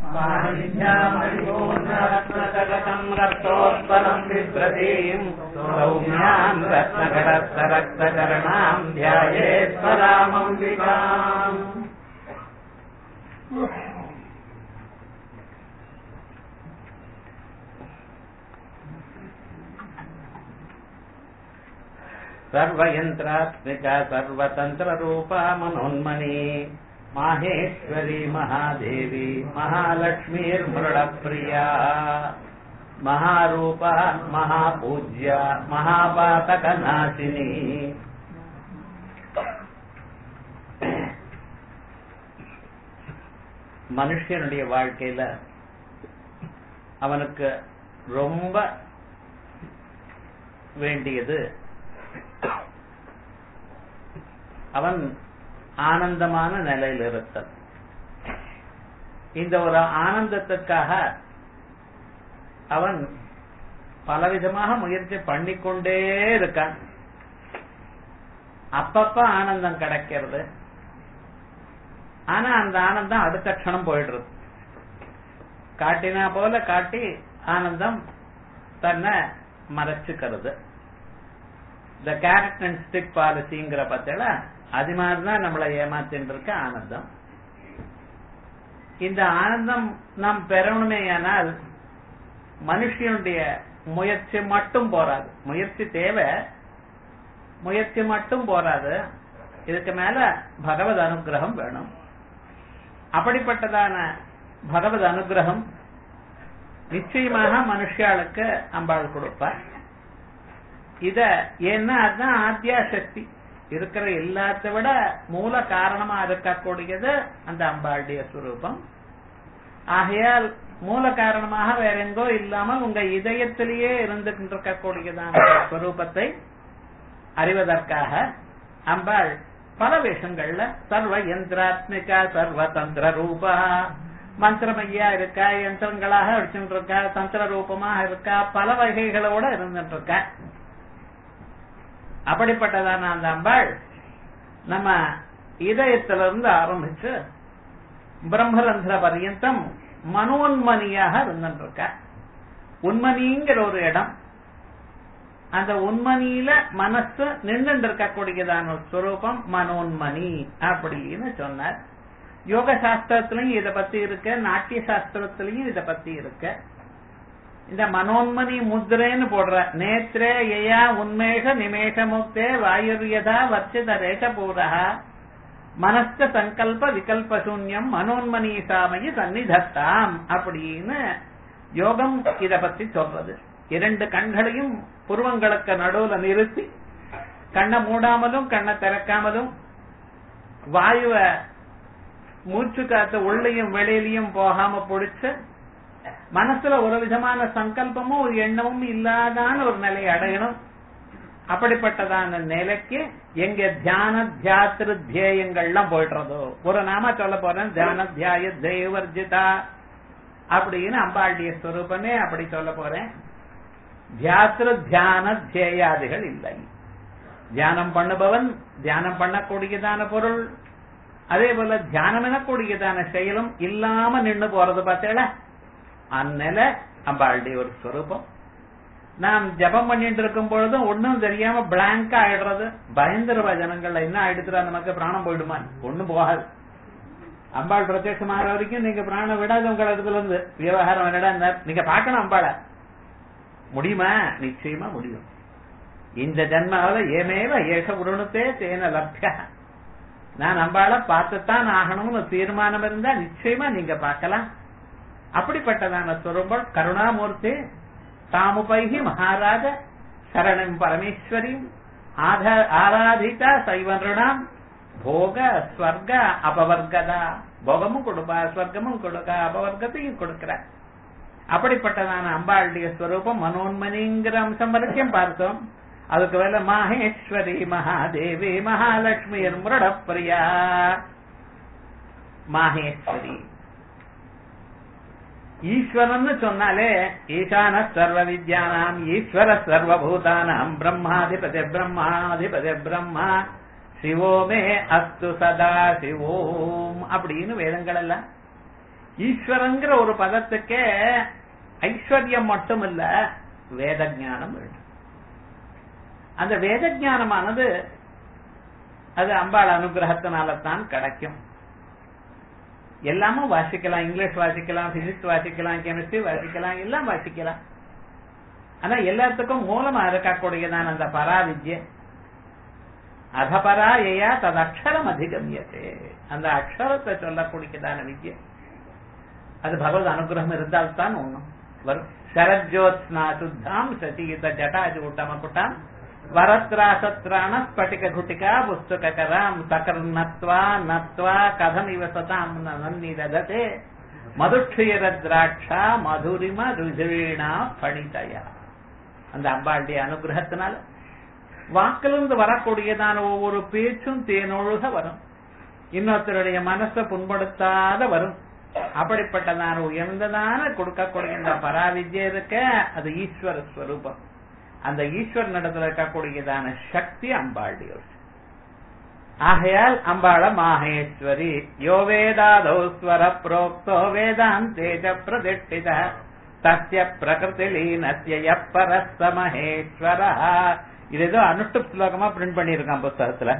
पाहिभ्यामरिपूर्णरत्नकटकम् रक्तोत्पलम् बिभ्रतीम् सौम्याम् रत्नकटस्थरक्तचरणाम् ध्यायेश्वरामम्बिकाम् सर्वयन्त्रात्मिका सर्वतन्त्ररूपा मनोन्मनी माहेश्वरी महादेवी महालक्ष्मीर्मृडप्रिया महारूपा महापूज्या महापातकनाशिनी மனுஷனுடைய வாழ்க்கையில அவனுக்கு ரொம்ப வேண்டியது அவன் ஆனந்தமான நிலையில் இருத்தல் இந்த ஒரு ஆனந்தத்துக்காக அவன் பலவிதமாக முயற்சி பண்ணிக்கொண்டே இருக்கான் அப்பப்ப ஆனந்தம் கிடைக்கிறது ஆனா அந்த ஆனந்தம் அடுத்த க்ஷணம் போயிடுறது காட்டினா போல காட்டி ஆனந்தம் தன்னை மறைச்சுக்கிறது இந்த கேரட் அண்ட் ஸ்டிக் பாலிசிங்கிற பத்தில அது மாதிரிதான் நம்மளை ஏமாத்தின்னு இருக்க ஆனந்தம் இந்த ஆனந்தம் நாம் பெறணுமே ஆனால் மனுஷனுடைய முயற்சி மட்டும் போராது முயற்சி தேவை முயற்சி மட்டும் போராது இதுக்கு மேல பகவத் அனுகிரகம் வேணும் அப்படிப்பட்டதான பகவத் அனுகிரகம் நிச்சயமாக மனுஷாளுக்கு அம்பாள் கொடுப்பார் இத ஏன்னா அதுதான் ஆத்தியா சக்தி இருக்கிற எல்லாத்த விட மூல காரணமா இருக்கக்கூடியது அந்த அம்பாளுடைய சுரூபம் ஆகையால் மூல காரணமாக வேற எங்கோ இல்லாமல் உங்க இதயத்திலேயே இருந்துகிட்டு இருக்கக்கூடியதான ஸ்வரூபத்தை அறிவதற்காக அம்பாள் பல வேஷங்கள்ல சர்வ யந்திராத்மிகா சர்வ தந்திர ரூபா மந்திரமையா இருக்கா யந்திரங்களாக வச்சுட்டு இருக்கா தந்திர ரூபமாக இருக்கா பல வகைகளோட இருந்துட்டு இருக்கா அப்படிப்பட்டதான அந்த அம்பாள் நம்ம இதயத்திலிருந்து ஆரம்பிச்சு பிரம்மரந்திர பரியந்தம் மனோன்மணியாக இருந்துருக்க உண்மணிங்கிற ஒரு இடம் அந்த உண்மணியில மனசு நின்று இருக்கக்கூடியதான ஒரு ஸ்வரூபம் மனோன்மணி அப்படின்னு சொன்னார் யோக சாஸ்திரத்திலையும் இத பத்தி இருக்க நாட்டிய சாஸ்திரத்திலையும் இத பத்தி இருக்க இந்த மனோன்மணி முத்திரைன்னு போடுற நேத்ரே யயா உன்மேக நிமேஷ முக்தே வாயுர்யதா வர்ச்சித ரேஷபூரா மனஸ்த சங்கல்ப விகல்ப சூன்யம் மனோன்மணி சாமயி சந்நிதத்தாம் அப்படின்னு யோகம் இத பத்தி சொல்றது இரண்டு கண்களையும் புருவங்களுக்கு நடுவுல நிறுத்தி கண்ணை மூடாமலும் கண்ணை திறக்காமலும் வாயுவ மூச்சு காத்து உள்ளையும் வெளியிலையும் போகாம பிடிச்சு மனசுல ஒரு விதமான சங்கல்பமும் ஒரு எண்ணமும் இல்லாதான ஒரு நிலையை அடையணும் அப்படிப்பட்டதான நிலைக்கு எங்க தியான தியாத்திரு தியேயங்கள்லாம் போயிடுறதோ ஒரு நாம சொல்ல போறேன் தியான தியாய தேவர்ஜிதா அப்படின்னு அம்பாளுடைய ஸ்வரூபமே அப்படி சொல்ல போறேன் தியாத்திரு தியான தியேயாதிகள் இல்லை தியானம் பண்ணுபவன் தியானம் பண்ணக்கூடியதான பொருள் அதே போல தியானம் எனக்கூடியதான செயலும் இல்லாம நின்று போறது பார்த்தேல அந்நில அம்பாளுடைய ஒரு ஸ்வரூபம் நாம் ஜபம் பண்ணிட்டு இருக்கும் பொழுதும் ஒன்னும் தெரியாம பிளாங்கா ஆயிடுறது பயந்துருவா ஜனங்கள்ல என்ன ஆயிடுத்துறா நமக்கு பிராணம் போயிடுமா ஒண்ணும் போகாது அம்பாள் பிரத்யட்சமாகிற வரைக்கும் நீங்க பிராணம் விடாத உங்க இடத்துல இருந்து விவகாரம் என்னடா நீங்க பாக்கணும் அம்பாளை முடியுமா நிச்சயமா முடியும் இந்த ஜன்மாவில ஏமேவ ஏக உருணுத்தே தேன லப்யா நான் அம்பாளை பார்த்துத்தான் ஆகணும்னு தீர்மானம் இருந்தா நிச்சயமா நீங்க பார்க்கலாம் அப்படிப்பட்டதான சொரும்பல் கருணாமூர்த்தி தாமுபைகி மகாராஜ சரணம் பரமேஸ்வரி ஆராதிதா சைவன்றாம் போக ஸ்வர்க அபவர்கதா போகமும் கொடுப்பா ஸ்வர்க்கமும் கொடுக்க அபவர்க்கத்தையும் கொடுக்கிற அப்படிப்பட்டதான அம்பாளுடைய ஸ்வரூபம் மனோன்மணிங்கிற அம்சம் வரைக்கும் பார்த்தோம் அதுக்கு மேல மாஹேஸ்வரி மகாதேவி மகாலட்சுமி முரடப்பிரியா மாஹேஸ்வரி ஈஸ்வரன் சொன்னாலே ஈசான சர்வ வித்யானாம் ஈஸ்வர சர்வபூதானாம் பிரம்மாதிபதி பிரம்மாதிபதி பிரம்மா சிவோமே அஸ்து சதா சிவோம் அப்படின்னு வேதங்கள் எல்லாம் ஈஸ்வரங்கிற ஒரு பதத்துக்கே ஐஸ்வர்யம் மட்டும் இல்ல வேத ஞானம் வேண்டும் அந்த வேத ஞானமானது அது அம்பாள் அனுகிரகத்தினால தான் கிடைக்கும் எல்லாமும் வாசிக்கலாம் இங்கிலீஷ் வாசிக்கலாம் பிசிக்ஸ் வாசிக்கலாம் கெமிஸ்ட்ரி வாசிக்கலாம் எல்லாம் வாசிக்கலாம் ஆனா எல்லாத்துக்கும் மூலமா இருக்கக்கூடியதான் அந்த பராவித்ய அதபரா ஏயா தது அக்ஷரம் அதிகமியதே அந்த அக்ஷரத்தை சொல்லக்கூடியதான வித்யை அது பகவத் அனுகிரகம் இருந்தால்தான் ஒண்ணும் வரும் சரஜோத்ஸ்னா சுத்தாம் சதீத ஜட்டாஜூட்டமகுட்டாம் வரத்ராசத்ராண ஸ்பட்டிக குட்டிகா புஸ்தகராம் சகர்ணத்வா நத்வா கதம் இவ சதாம் நன்னி தததே மதுட்சியர திராட்சா மதுரிம ருஜிரீணா பணிதயா அந்த அம்பாளுடைய அனுகிரகத்தினால வாக்கிலிருந்து வரக்கூடியதான ஒவ்வொரு பேச்சும் தேனொழுக வரும் இன்னொருத்தருடைய மனசை புண்படுத்தாத வரும் அப்படிப்பட்டதான உயர்ந்ததான கொடுக்கக்கூடிய இந்த பராவித்யை இருக்க அது ஈஸ்வர ஸ்வரூபம் அந்த ஈஸ்வரன் இடத்துல இருக்கக்கூடியதான சக்தி அம்பாளுடைய ஆகையால் அம்பாள மாகேஸ்வரி யோ வேதாதோ ஸ்வர புரோக்தோ வேதாந்தேஜ பிரதிஷ்டித தஸ்ய பிரகிருதி லீனஸ்ய எப்பரஸ்த மகேஸ்வர இது ஏதோ அனுஷ்டு ஸ்லோகமா பிரிண்ட் பண்ணியிருக்கான் புஸ்தகத்துல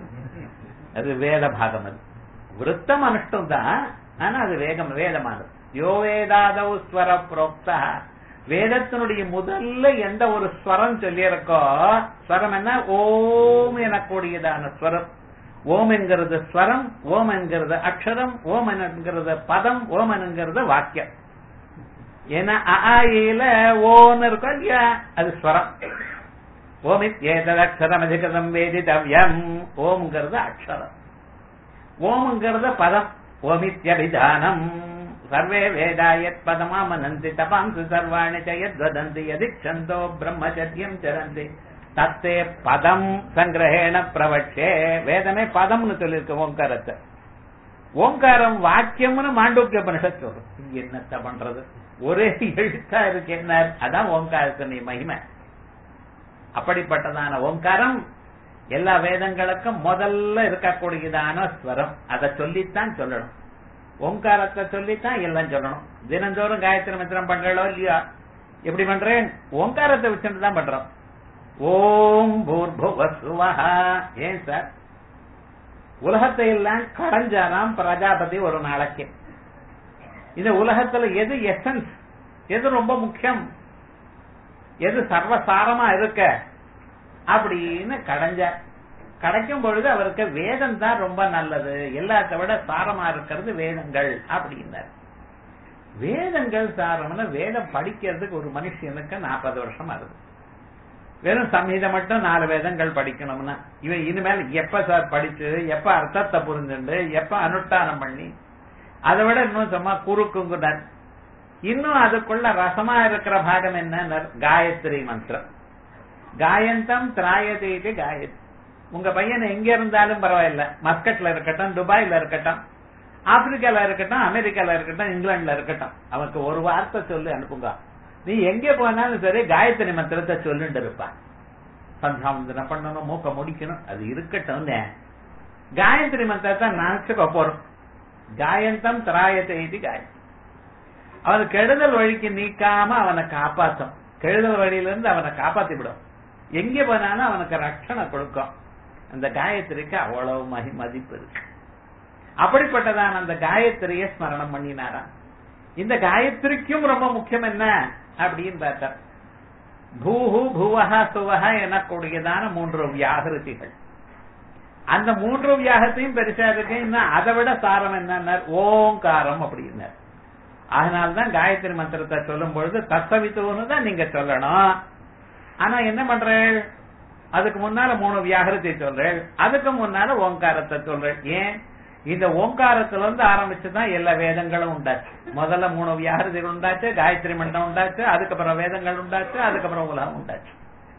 அது வேத பாகம் அது விருத்தம் அனுஷ்டம் தான் ஆனா அது வேகம் வேதமானது யோ வேதாதௌ ஸ்வர புரோக்தா வேதத்தினுடைய முதல்ல எந்த ஒரு ஸ்வரம் சொல்லியிருக்கோ ஸ்வரம் என்ன ஓம் எனக்கூடியதான ஸ்வரம் ஓம் என்கிறது ஸ்வரம் ஓம் என்கிறது அக்ஷரம் ஓம் என்கிறது பதம் ஓம் என்கிறது வாக்கியம் ஏன்னா அயில ஓன்னு இருக்கும் இல்லையா அது ஸ்வரம் ஓமித் ஏததக்ஷரம் அதிகதம் வேதிதவ்யம் ஓம்ங்கிறது அக்ஷரம் ஓம்ங்கிறது பதம் ஓமித்யபிதானம் சர்வே வேதா யத் பதமாமனந்தி தபாம்சு சர்வாணி ச யத்வதந்தி யதிக்ஷந்தோ பிரம்மச்சரியம் சரந்தி தத்தே பதம் சங்கிரகேண பிரவட்சே வேதமே பதம்னு சொல்லியிருக்கு ஓங்காரத்தை ஓங்காரம் வாக்கியம்னு மாண்டூக்கிய உபனிஷத் சொல்லும் என்னத்த பண்றது ஒரே எழுத்தா இருக்கு என்ன அதான் ஓங்காரத்தினுடைய மகிமை அப்படிப்பட்டதான ஓங்காரம் எல்லா வேதங்களுக்கும் முதல்ல இருக்கக்கூடியதான ஸ்வரம் அதை சொல்லித்தான் சொல்லணும் ஓங்காரத்தை சொல்லித்தான் எல்லாம் சொல்லணும் தினந்தோறும் காயத்ரி மந்திரம் பண்றோ இல்லையா எப்படி பண்றேன் ஓங்காரத்தை வச்சுட்டு தான் பண்றோம் ஓம் பூர்புவ சுவஹா ஏன் சார் உலகத்தை எல்லாம் கடைஞ்சாராம் பிரஜாபதி ஒரு நாளைக்கு இந்த உலகத்துல எது எசன்ஸ் எது ரொம்ப முக்கியம் எது சர்வசாரமா இருக்க அப்படின்னு கடைஞ்ச கிடைக்கும் பொழுது அவருக்கு வேதம் தான் ரொம்ப நல்லது எல்லாத்த விட சாரமா இருக்கிறது வேதங்கள் அப்படின்னார் வேதங்கள் சாரம்னா வேதம் படிக்கிறதுக்கு ஒரு மனுஷனுக்கு நாற்பது வருஷம் ஆகுது வெறும் சம்ஹீதம் மட்டும் நாலு வேதங்கள் படிக்கணும்னா இவன் இனிமேல் எப்ப சார் படிச்சு எப்ப அர்த்தத்தை புரிஞ்சுண்டு எப்ப அனுஷ்டானம் பண்ணி அதை விட இன்னும் சும்மா குறுக்குங்குனர் இன்னும் அதுக்குள்ள ரசமா இருக்கிற பாகம் என்ன காயத்ரி மந்திரம் காயந்தம் திராயதே இது காயத்ரி உங்க பையன் எங்க இருந்தாலும் பரவாயில்ல மஸ்கட்ல இருக்கட்டும் துபாயில இருக்கட்டும் ஆப்பிரிக்கால இருக்கட்டும் அமெரிக்கால இருக்கட்டும் இங்கிலாந்துல இருக்கட்டும் அவனுக்கு ஒரு வார்த்தை சொல்லி அனுப்புங்க நீ எங்க போனாலும் சரி காயத்ரி மந்திரத்தை சொல்லிட்டு இருப்பான் சந்தாவந்தனம் பண்ணணும் மூக்க முடிக்கணும் அது இருக்கட்டும் காயத்ரி மந்திரத்தை நினைச்சுக்க போறோம் காயந்தம் திராயத்தை இது காயத்ரி அவன் கெடுதல் வழிக்கு நீக்காம அவனை காப்பாத்தும் கெடுதல் வழியிலிருந்து அவனை காப்பாத்தி விடும் எங்க போனாலும் அவனுக்கு ரட்சணை கொடுக்கும் அந்த காயத்ரிக்கு அவ்வளவு மகி மதிப்பு இருக்கு அப்படிப்பட்டதான அந்த காயத்ரிய ஸ்மரணம் பண்ணினாராம் இந்த காயத்ரிக்கும் ரொம்ப முக்கியம் என்ன அப்படின்னு பார்த்தார் பூஹு புவஹா சுவஹா எனக்கூடியதான மூன்று வியாகிருதிகள் அந்த மூன்று வியாகத்தையும் பெருசா இருக்கு இன்னும் அதை விட சாரம் என்ன ஓங்காரம் அப்படின்னார் அதனால்தான் காயத்ரி மந்திரத்தை சொல்லும் பொழுது தத்தவித்துவன்னு தான் நீங்க சொல்லணும் ஆனா என்ன பண்றேன் அதுக்கு முன்னால மூணு வியாகரத்தை சொல்றேன் அதுக்கு முன்னால ஓங்காரத்தை சொல்றேன் ஏன் இந்த ஓங்காரத்துல இருந்து ஆரம்பிச்சுதான் எல்லா வேதங்களும் உண்டாச்சு முதல்ல மூணு வியாகரதிகள் உண்டாச்சு காயத்ரி மண்டலம் உண்டாச்சு அதுக்கப்புறம் வேதங்கள் உண்டாச்சு அதுக்கப்புறம் உலகம் உண்டாச்சு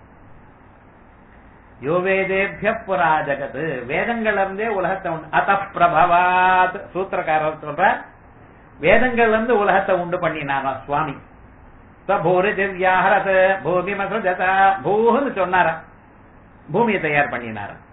யோ வேதேபிய புரா ஜகத் வேதங்கள்ல இருந்தே உலகத்தை உண்டு அத பிரபவாத் சூத்திரக்காரர் சொல்ற வேதங்கள்ல இருந்து உலகத்தை உண்டு பண்ணினாரா சுவாமி பூரி திவ்யாஹரத் பூமி மசஜதா பூன்னு சொன்னாரா பூமியை தயார் பண்ணினாரா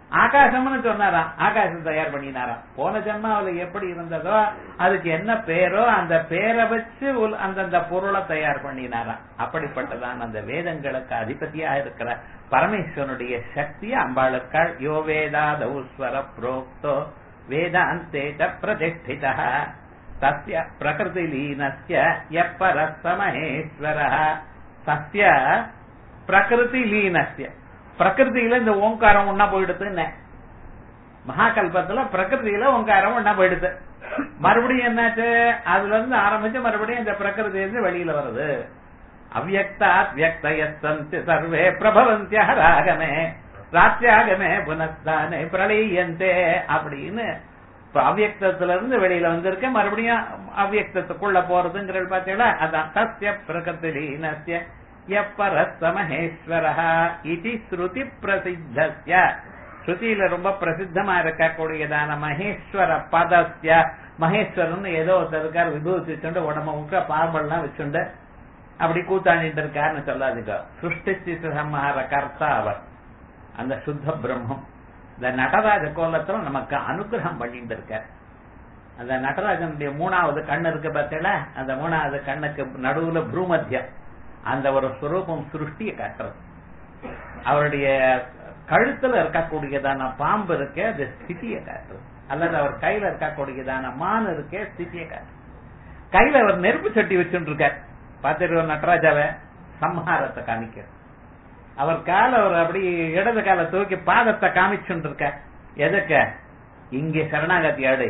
ஆகாசம்னு சொன்னாராம் ஆகாசம் தயார் பண்ணினாராம் போன ஜென்மாவில எப்படி இருந்ததோ அதுக்கு என்ன பேரோ அந்த பேரை வச்சு உல்- அந்தந்த பொருளை தயார் பண்ணினாராம் அப்படிப்பட்டதான் அந்த வேதங்களுக்கு அதிபதியா இருக்கிற பரமேஸ்வரனுடைய சக்தி அம்பாளுக்காள் யோ வேதாதௌஸ்வர புரோக்தோ வேதாந்தேத பிரதிஷ்டிதா தஸ்ய பிரகிருதி லீனஸ்ய எப்பரஸ்தமஹேஸ்வர சஸ்ய பிரகிருதி லீனஸ்ய பிரகிருதியில இந்த ஓங்காரம் ஒன்னா போயிடுதுன்னு மகாகல்பத்துல பிரகிருதியில ஓங்காரம் ஒன்னா போயிடுது மறுபடியும் என்னாச்சு அதுல இருந்து ஆரம்பிச்சு மறுபடியும் இந்த பிரகிருதி இருந்து வெளியில வருது அவ்வக்தாத் வியக்தயஸ்தந்தி சர்வே பிரபவந்திய ராகமே ராத்தியாகமே புனஸ்தானே பிரளயந்தே அப்படின்னு இப்ப அவ்யக்தத்துல இருந்து வெளியில வந்திருக்க மறுபடியும் அவ்யக்தத்துக்குள்ள போறதுங்கிறது பாத்தீங்களா அதான் தஸ்ய பிரகத்திலீனஸ்ய எப்பரஸ்தமஹேஸ்வர இது ஸ்ருதி பிரசித்தஸ்ய ஸ்ருதியில ரொம்ப பிரசித்தமா இருக்கக்கூடியதான மகேஸ்வர பதஸ்ய மகேஸ்வரன் ஏதோ ஒருத்தர் இருக்கார் விபூதி வச்சுண்டு உடம்ப முக்க பார்பல்லாம் வச்சுண்டு அப்படி கூத்தாண்டிட்டு இருக்காருன்னு சொல்லாதுங்க சிருஷ்டி சம்ஹார கர்த்தா அவர் அந்த சுத்த பிரம்மம் இந்த நடராஜ கோலத்துல நமக்கு அனுகிரகம் பண்ணிட்டு இருக்கார் அந்த நடராஜனுடைய மூணாவது கண்ணு இருக்கு பார்த்தீங்களா அந்த மூணாவது கண்ணுக்கு நடுவுல பூமத்தியம் அந்த ஒரு ஸ்வரூபம் சிருஷ்டியை காட்டுறது அவருடைய கழுத்துல இருக்கக்கூடியதான பாம்பு இருக்கே அது ஸ்திதியை காட்டுறது அல்லது அவர் கையில இருக்கக்கூடியதான மான் இருக்கே ஸ்திதியை காட்டுறது கையில அவர் நெருப்பு சட்டி வச்சுட்டு இருக்கார் பார்த்துட்டு நடராஜாவை சம்ஹாரத்தை காமிக்க அவர் கால அவர் அப்படி இடது கால தூக்கி பாதத்தை காமிச்சுட்டு இருக்க எதுக்க இங்கே சரணாகதி அடு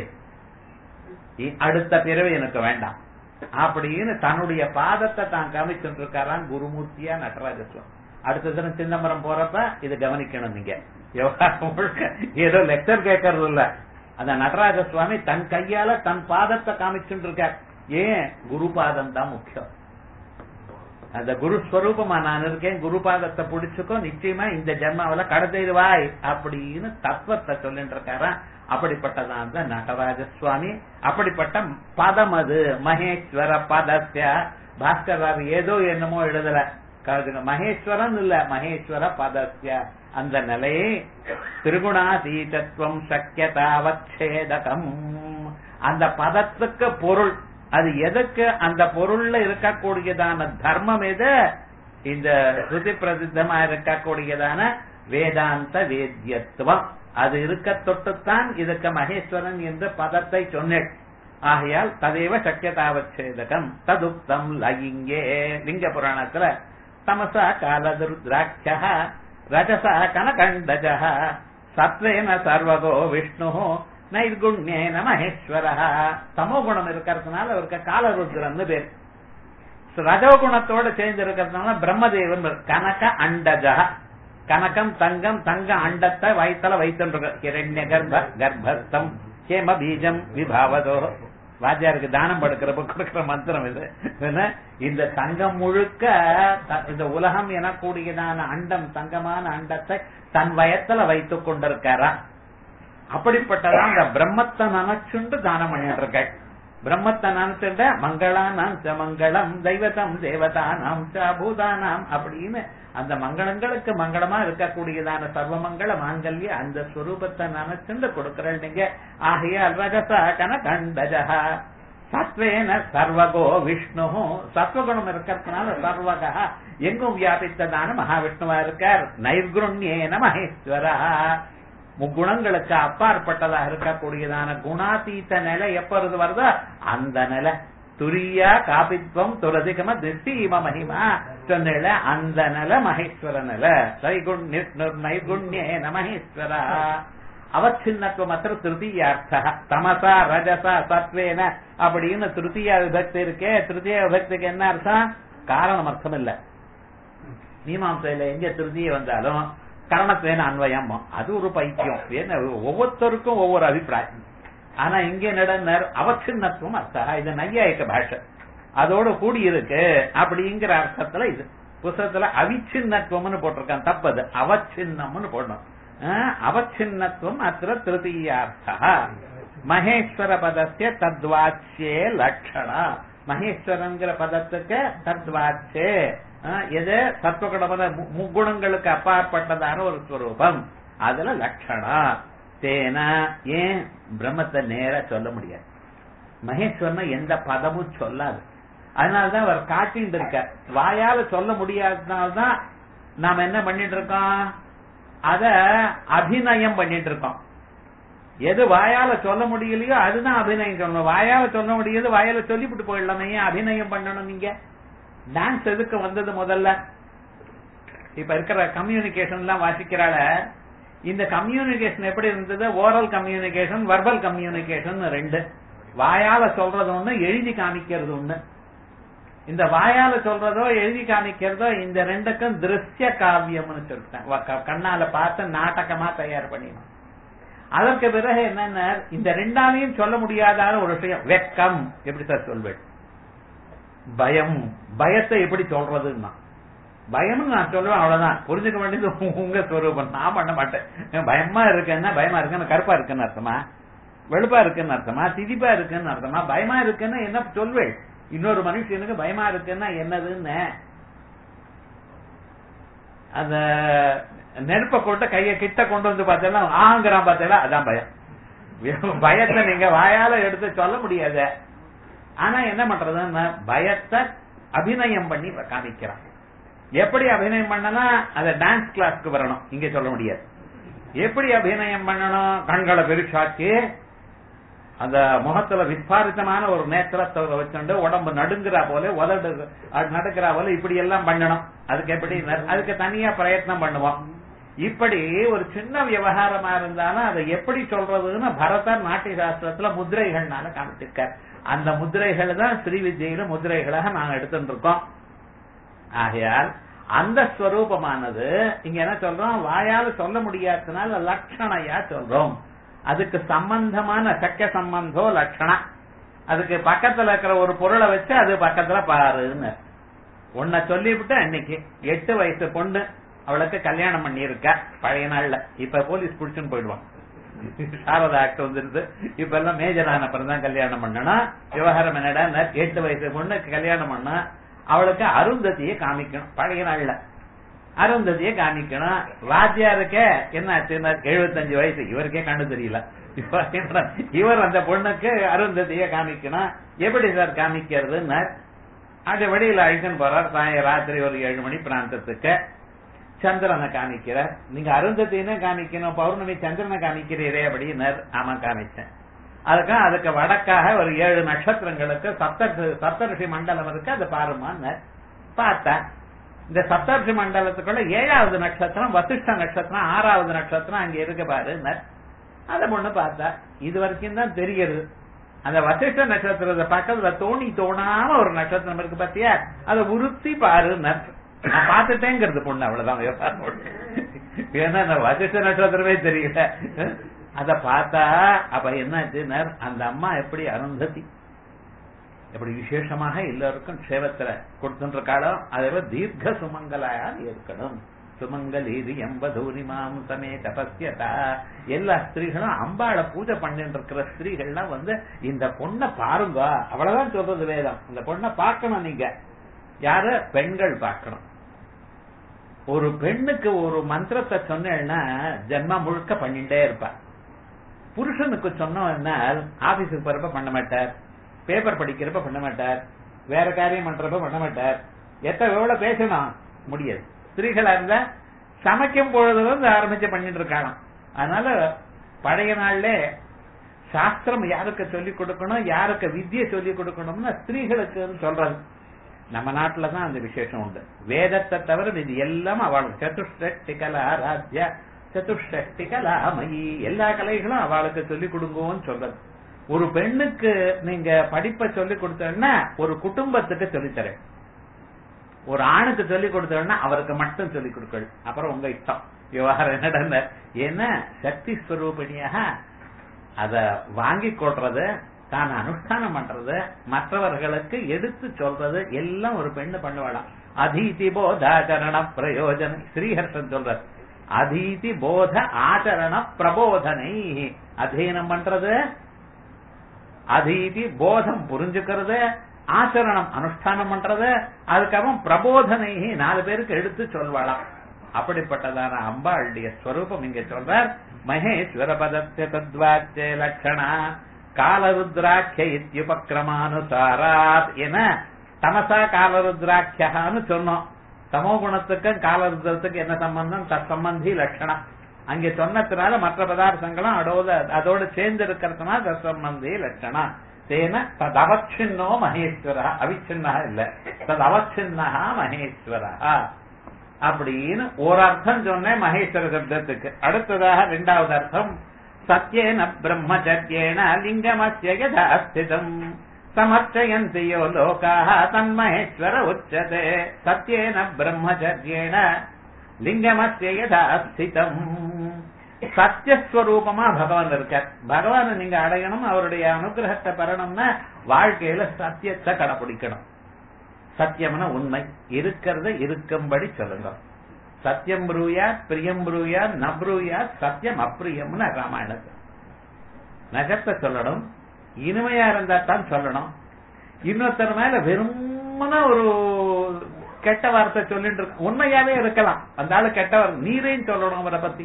இ- அடுத்த பிறவி எனக்கு வேண்டாம் அப்படின்னு தன்னுடைய பாதத்தை தான் காமிச்சுட்டு இருக்காராம் குருமூர்த்தியா நடராஜ சுவாமி அடுத்த தினம் சிதம்பரம் போறப்ப இது கவனிக்கணும் நீங்க விவகாரம் முழுக்க ஏதோ லெக்சர் கேட்கறது இல்ல அந்த நடராஜ சுவாமி தன் கையால தன் பாதத்தை காமிச்சுட்டு இருக்கார் ஏன் குரு பாதம் தான் முக்கியம் அந்த குரு ஸ்வரூபமா நான் இருக்கேன் குரு பாதத்தை பிடிச்சுக்கோ நிச்சயமா இந்த ஜென்மாவில கடத்திடுவாய் அப்படின்னு தத்துவத்தை சொல்லிட்டு இருக்காராம் அப்படிப்பட்டதான் அந்த நடராஜ சுவாமி அப்படிப்பட்ட பதம் அது மகேஸ்வர பதஸ்ய பாஸ்கர் ஏதோ என்னமோ எழுதல காதுங்க மகேஸ்வரன் இல்ல மகேஸ்வர பதஸ்ய அந்த நிலையை திரிகுணாதீதத்துவம் சக்கியதாவச்சேதகம் அந்த பதத்துக்கு பொருள் அது எதுக்கு அந்த பொருள்ல இருக்கக்கூடியதான தர்மம் எது இந்த ஸ்ருதி பிரசித்தமா இருக்கக்கூடியதான வேதாந்த வேத்தியத்துவம் அது இருக்க தொட்டுத்தான் இதுக்கு மகேஸ்வரன் என்ற பதத்தை சொன்னேன் ஆகையால் ததேவ சக்கியதாவச்சேதகம் ததுக்தம் லயிங்கே லிங்க புராணத்துல தமசா காலதுருத்ராட்ச ரஜசா கனகண்டஜ சத்வேன சர்வகோ விஷ்ணு நைர்குண்யேன மகேஸ்வர தமோ குணம் இருக்கிறதுனால அவருக்கு காலருத்ரன்னு பேர் ரஜோகுணத்தோட சேர்ந்து இருக்கிறதுனால பிரம்மதேவன் பேர். கனக அண்டஜா கனகம் தங்கம் தங்க அண்டத்தை வயிற்றுல வைத்துட்டு கிரண்ய கர்ப்ப கர்ப்பஸ்தம் கேம பீஜம் விபாவதோ வாத்தியாருக்கு தானம் படுக்கிறப்ப கொடுக்கிற மந்திரம் இது என்ன? இந்த தங்கம் முழுக்க த- இந்த உலகம் எனக்கூடியதான அண்டம் தங்கமான அண்டத்தை தன் வயத்துல வைத்துக் கொண்டிருக்காரா அப்படிப்பட்டதான் அந்த பிரம்மத்தை நினைச்சுண்டு தானம் பண்ணிட்டு இருக்க பிரம்மத்தை நினைச்சுட்ட மங்களானாம் ச மங்களம் தெய்வதம் தேவதானாம் ச பூதானாம் அப்படின்னு அந்த மங்களங்களுக்கு மங்களமா இருக்கக்கூடியதான சர்வமங்கள மாங்கல்ய அந்த ஸ்வரூபத்தை நினைச்சுண்டு கொடுக்கிறேன் நீங்க ஆகையால் ரஜசா கனகண்டஜா சத்வேன சர்வகோ விஷ்ணு சத்வகுணம் இருக்கிறதுனால சர்வகா எங்கும் வியாபித்ததான மகாவிஷ்ணுவா இருக்கார் நைர்குண்யேன மகேஸ்வரா முக்குணங்களுக்கு அப்பாற்பட்டதாக இருக்கக்கூடியதான குணாதீத நிலை எப்பொழுது வருதோ அந்த நிலை துரியா காபித்வம் துரதிகம திசீம மகிமா சொன்ன அந்த நிலை மகேஸ்வர நிலை தைகுண்ய நைர்குண்யேன மகேஸ்வரா அவச்சின்னத்துவம் அத்த திருத்தீயார்த்த தமசா ரஜசா சத்வேன அப்படின்னு திருத்தீயா விபக்தி இருக்கே திருத்தீய விபக்திக்கு என்ன அர்த்தம் காரணம் அர்த்தம் இல்ல மீமாசையில எங்க திருத்திய வந்தாலும் கரணத்வேன அன்வயம் அது ஒரு பைத்தியம் ஏன்னா ஒவ்வொருத்தருக்கும் ஒவ்வொரு அபிப்பிராயம் ஆனா இங்கே நடனர் அவச்சின்னத்துவம் அர்த்தம் இது நையாயிக்க பாஷை அதோட கூடி இருக்கு அப்படிங்கிற அர்த்தத்துல இது புஸ்தகத்துல அவிச்சின்னத்துவம்னு போட்டிருக்கான் தப்பது அவச்சின்னம்னு போடணும் ஆஹ், அவச்சின்னத்துவம் அத்திர திருத்தீயார்த்தா மகேஸ்வர பதத்திய தத்வாச்சியே லட்சணா மகேஸ்வரங்கிற பதத்துக்கு தத்வாச்சே ஆஹ், எது சத்துவகுணமான மு- முக்குணங்களுக்கு அப்பாற்பட்டதான ஒரு ஸ்வரூபம் அதுல லட்சணம் தேனா ஏன் பிரம்மத்தை நேரா சொல்ல முடியாது மகேஸ்வரனை எந்த பதமும் சொல்லாது அதனாலதான் அவர் காட்டிட்டு இருக்க வாயால சொல்ல முடியாதனால்தான் நாம என்ன பண்ணிட்டு இருக்கோம் அத அபிநயம் பண்ணிட்டு இருக்கோம் எது வாயால சொல்ல முடியலையோ அதுதான் அபிநயம் சொல்லணும் வாயால சொல்ல முடியாது வாயால சொல்லிவிட்டு போயிடலாமே ஏன் அபிநயம் பண்ணணும் நீங்க டான்ஸ் எதுக்கு வந்தது முதல்ல இப்ப இருக்கிற கம்யூனிகேஷன் எல்லாம் வாசிக்கிறால இந்த கம்யூனிகேஷன் எப்படி இருந்தது ஓரல் கம்யூனிகேஷன் வர்பல் கம்யூனிகேஷன் ரெண்டு வாயால சொல்றது ஒண்ணு எழுதி காமிக்கிறது ஒண்ணு இந்த வாயால சொல்றதோ எழுதி காமிக்கிறதோ இந்த ரெண்டுக்கும் திருஷ்ய காவியம்னு சொல்லிட்டேன் வ- க- கண்ணால பார்த்து நாடகமா தயார் பண்ணிடணும் அதற்கு பிறகு என்னன்னா இந்த ரெண்டாலையும் சொல்ல முடியாத ஒரு விஷயம் வெக்கம் எப்படி சார் சொல்வேன் பயம் பயத்தை எப்படி சொல்றதுன்னா பயம்னு நான் சொல்லுவேன் அவ்வளவுதான் புரிஞ்சுக்க வேண்டியது உங்க ஸ்வரூபம் நான் பண்ண மாட்டேன் பயமா இருக்குன்னா பயமா இருக்குன்னு கருப்பா இருக்குன்னு அர்த்தமா வெளுப்பா இருக்குன்னு அர்த்தமா திதிப்பா இருக்குன்னு அர்த்தமா பயமா இருக்குன்னு என்ன சொல்வேள் இன்னொரு மனுஷனுக்கு பயமா இருக்குன்னா என்னதுன்னு அந்த நெருப்ப கொண்டு கைய கிட்ட கொண்டு வந்து பார்த்தேன்னா ஆங்கிறான் பார்த்தேன்னா அதான் பயம் பயத்தை நீங்க வாயால எடுத்து சொல்ல முடியாது ஆனா என்ன பண்றதுன்னா பயத்தை அபிநயம் பண்ணி காமிக்கிறான் எப்படி அபிநயம் பண்ணலாம் அத டான்ஸ் கிளாஸ்க்கு வரணும் இங்க சொல்ல முடியாது எப்படி அபிநயம் பண்ணணும் கண்களை பெருசாக்கி அந்த முகத்துல விஸ்பாரித்தமான ஒரு நேத்திரத்தை வச்சுண்டு உடம்பு நடுங்குறா போல உதடு அது நடக்கிறா போல இப்படி எல்லாம் பண்ணணும் அதுக்கு எப்படி ந- அதுக்கு தனியா பிரயத்னம் பண்ணுவோம் இப்படி ஒரு சின்ன விவகாரமா இருந்தாலும் அதை எப்படி சொல்றதுன்னு பரதர் நாட்டிய சாஸ்திரத்துல முத்திரைகள்னால காமிச்சிருக்கார் அந்த முத்திரைகள் தான் ஸ்ரீ வித்யில முத்திரைகளாக நாங்க எடுத்துட்டு இருக்கோம் ஆகையால் அந்த ஸ்வரூபமானது இங்க என்ன சொல்றோம் வாயால சொல்ல முடியாததுனால லட்சணையா சொல்றோம் அதுக்கு சம்பந்தமான சக்க சம்பந்தோ லட்சணம் அதுக்கு பக்கத்துல இருக்கிற ஒரு பொருளை வச்சு அது பக்கத்துல பாருன்னு உன்னை சொல்லிவிட்டு அன்னைக்கு எட்டு வயசு பொண்ணு அவளுக்கு கல்யாணம் பண்ணியிருக்கா பழைய நாள்ல இப்ப போலீஸ் புடிச்சுன்னு போயிடுவான் சாரதா ஆக்ட் வந்துருது இப்ப எல்லாம் மேஜர் ஆன அப்புறம் தான் கல்யாணம் பண்ணணும் விவகாரம் என்னடா எட்டு வயசு பொண்ணுக்கு கல்யாணம் பண்ணா அவளுக்கு அருந்ததியை காமிக்கணும் பழைய நாள்ல அருந்ததியை காமிக்கணும் வாத்தியாருக்கே என்ன ஆச்சுன்னா எழுபத்தஞ்சு வயசு இவருக்கே கண்ணு தெரியல இவர் என்ன- இவர் அந்த பொண்ணுக்கு அருந்ததியை காமிக்கணும் எப்படி சார் காமிக்கிறதுன்னு அது வெளியில அழிச்சுன்னு போறார் சாய ராத்திரி ஒரு ஏழு மணி பிராந்தத்துக்கு சந்திரனை காமிக்கிறார் நீங்க அருந்ததினே காமிக்கணும் பௌர்ணமி சந்திரனை காமிக்கிறீரே அப்படின்னார் ஆமா காமிச்சேன் அதுக்கு அதுக்கு வடக்காக ஒரு ஏழு நட்சத்திரங்களுக்கு சப்த சப்தரிஷி மண்டலம் இருக்கு அதை பாருமான்னு பார்த்தா இந்த சப்தரிஷி மண்டலத்துக்குள்ள ஏழாவது நட்சத்திரம் வசிஷ்ட நட்சத்திரம் ஆறாவது நட்சத்திரம் அங்க இருக்கு பாருன்னார் அதை பொண்ணு பார்த்தா இது வரைக்கும் தான் தெரிகிறது அந்த வசிஷ்ட நட்சத்திரத்தை பக்கத்துல தோணி தோணாம ஒரு நட்சத்திரம் இருக்கு பாத்தியா அதை உறுத்தி பாருன்னார் நான் பார்த்துட்டேங்கிறது பொண்ணு அவ்வளவுதான் விவகாரம். ஏன்னா அந்த வசிஷ்ட நட்சத்திரமே தெரியல அத பார்த்தா அப்ப என்னாச்சுன்னா அந்த அம்மா எப்படி அருந்ததி எப்படி விசேஷமாக எல்லாருக்கும் க்ஷேமத்துல கொடுத்துருக்காளோ அதே தீர்க்க சுமங்கலாயா இருக்கணும் சுமங்கலீதி எம்பதூரிமாம் சமே தபஸ்யதா எல்லா ஸ்திரீகளும் அம்பாளை பூஜை பண்ணிட்டு இருக்கிற ஸ்திரீகள்லாம் வந்து இந்த பொண்ணை பாருங்க அவ்வளவுதான் சொல்றது வேதம் இந்த பொண்ணை பார்க்கணும் நீங்க யாரு பெண்கள் பார்க்கணும் ஒரு பெண்ணுக்கு ஒரு மந்திரத்தை சொன்னேன்னா ஜென்மா முழுக்க பண்ணிட்டே இருப்பா புருஷனுக்கு சொன்னோம்னா ஆபீஸுக்கு போறப்ப பண்ண மாட்டார் பேப்பர் படிக்கிறப்ப பண்ண மாட்டார் வேற காரியம் பண்றப்ப பண்ண மாட்டார் எத்த எவ்வளவு பேசணும் முடியாது ஸ்திரீகளா இருந்தா சமைக்கும் பொழுதுல இருந்து ஆரம்பிச்சு பண்ணிட்டு இருக்காளாம் அதனால பழைய நாள்ல சாஸ்திரம் யாருக்கு சொல்லிக் கொடுக்கணும் யாருக்கு வித்தியை சொல்லிக் கொடுக்கணும்னா ஸ்திரீகளுக்கு சொல்றது நம்ம நாட்டுல தான் அந்த விசேஷம் உண்டு வேதத்தை தவிர இது எல்லாம் அவளுக்கு சதுஷ்டி கலா ராஜ்ய சதுஷ்டி கலாமயி எல்லா கலைகளும் அவளுக்கு சொல்லிக் கொடுங்கன்னு சொல்றது ஒரு பெண்ணுக்கு நீங்க படிப்பை சொல்லிக் கொடுத்தோன்னா ஒரு குடும்பத்துக்கு சொல்லித்தரேன் ஒரு ஆணுக்கு சொல்லிக் கொடுத்தோன்னா அவருக்கு மட்டும் சொல்லிக் கொடுக்கள் அப்புறம் உங்க இஷ்டம் விவகாரம் என்னடா ஏன்னா சக்தி ஸ்வரூபிணியாக அத வாங்கி கொள்றது தான் அனுஷ்டானம் பண்றது மற்றவர்களுக்கு எடுத்து சொல்றது எல்லாம் ஒரு பெண்ணு பண்ணுவாளாம் அதீதி போதாச்சரண பிரயோஜன ஸ்ரீஹர்ஷன் சொல்றார் அதீதி போத ஆச்சரண பிரபோதனை அध्यயனம் பண்றது அதீதி போதம் புரிஞ்சுக்கிறது ஆச்சரணம் அனுஷ்டானம் பண்றது அதுக்கப்புறம் பிரபோதனை நாலு பேருக்கு எடுத்து சொல்வாளாம் அப்படிப்பட்டதான அம்பாளுடைய ஸ்வரூபம் இங்க சொல்றார் மகேஸ்வர பதத்திய தத்வாச்சே லட்சணா காலருத்ராட்ச இத்தியுபக்கிரமானுசாராத் என தமசா காலருத்ராட்சகான்னு சொன்னோம் தமோ குணத்துக்கும் காலருத்ரத்துக்கும் என்ன சம்பந்தம் தற்சம்பந்தி லட்சணம் அங்கே சொன்னதுனால மற்ற பதார்த்தங்களும் அதோட அதோட சேர்ந்து இருக்கிறதுனால தற்சம்பந்தி லட்சணம் தேன தது அவச்சின்னோ மகேஸ்வரா அவிச்சின்னா இல்ல தது அவச்சின்னா மகேஸ்வரா அப்படின்னு ஒரு அர்த்தம் சொன்னேன் மகேஸ்வர சப்தத்துக்கு அடுத்ததாக இரண்டாவது அர்த்தம் சத்யேன பிரம்மச்சரியேன லிங்கமஸ்ய யதா ஸ்திதம் சமர்ச்சயந்தி யோ லோகாः தன்மகேஸ்வர உச்சதே சத்யேன பிரம்மச்சரியேன லிங்கமஸ்ய யதா ஸ்திதம் சத்தியஸ்வரூபமா பகவான் இருக்கார் பகவானை நீங்க அடையணும் அவருடைய அனுகிரகத்தை பெறணும்னா வாழ்க்கையில சத்தியத்தை கடைபிடிக்கணும் சத்தியம்னா உண்மை இருக்கிறத இருக்கும்படி சொல்லுங்க சத்தியம் புரூயா பிரியம் புரூயா நப்ரூயா சத்தியம் அப்பிரியம்னு ராமாயணத்தை நகத்தை சொல்லணும் இனிமையா இருந்தா தான் சொல்லணும் இன்னொருத்தர் மேல வெறுமன ஒரு கெட்ட வார்த்தை சொல்லிட்டு இருக்க உண்மையாவே இருக்கலாம் அந்த ஆளு கெட்டவர் நீரையும் சொல்லணும் அவரை பத்தி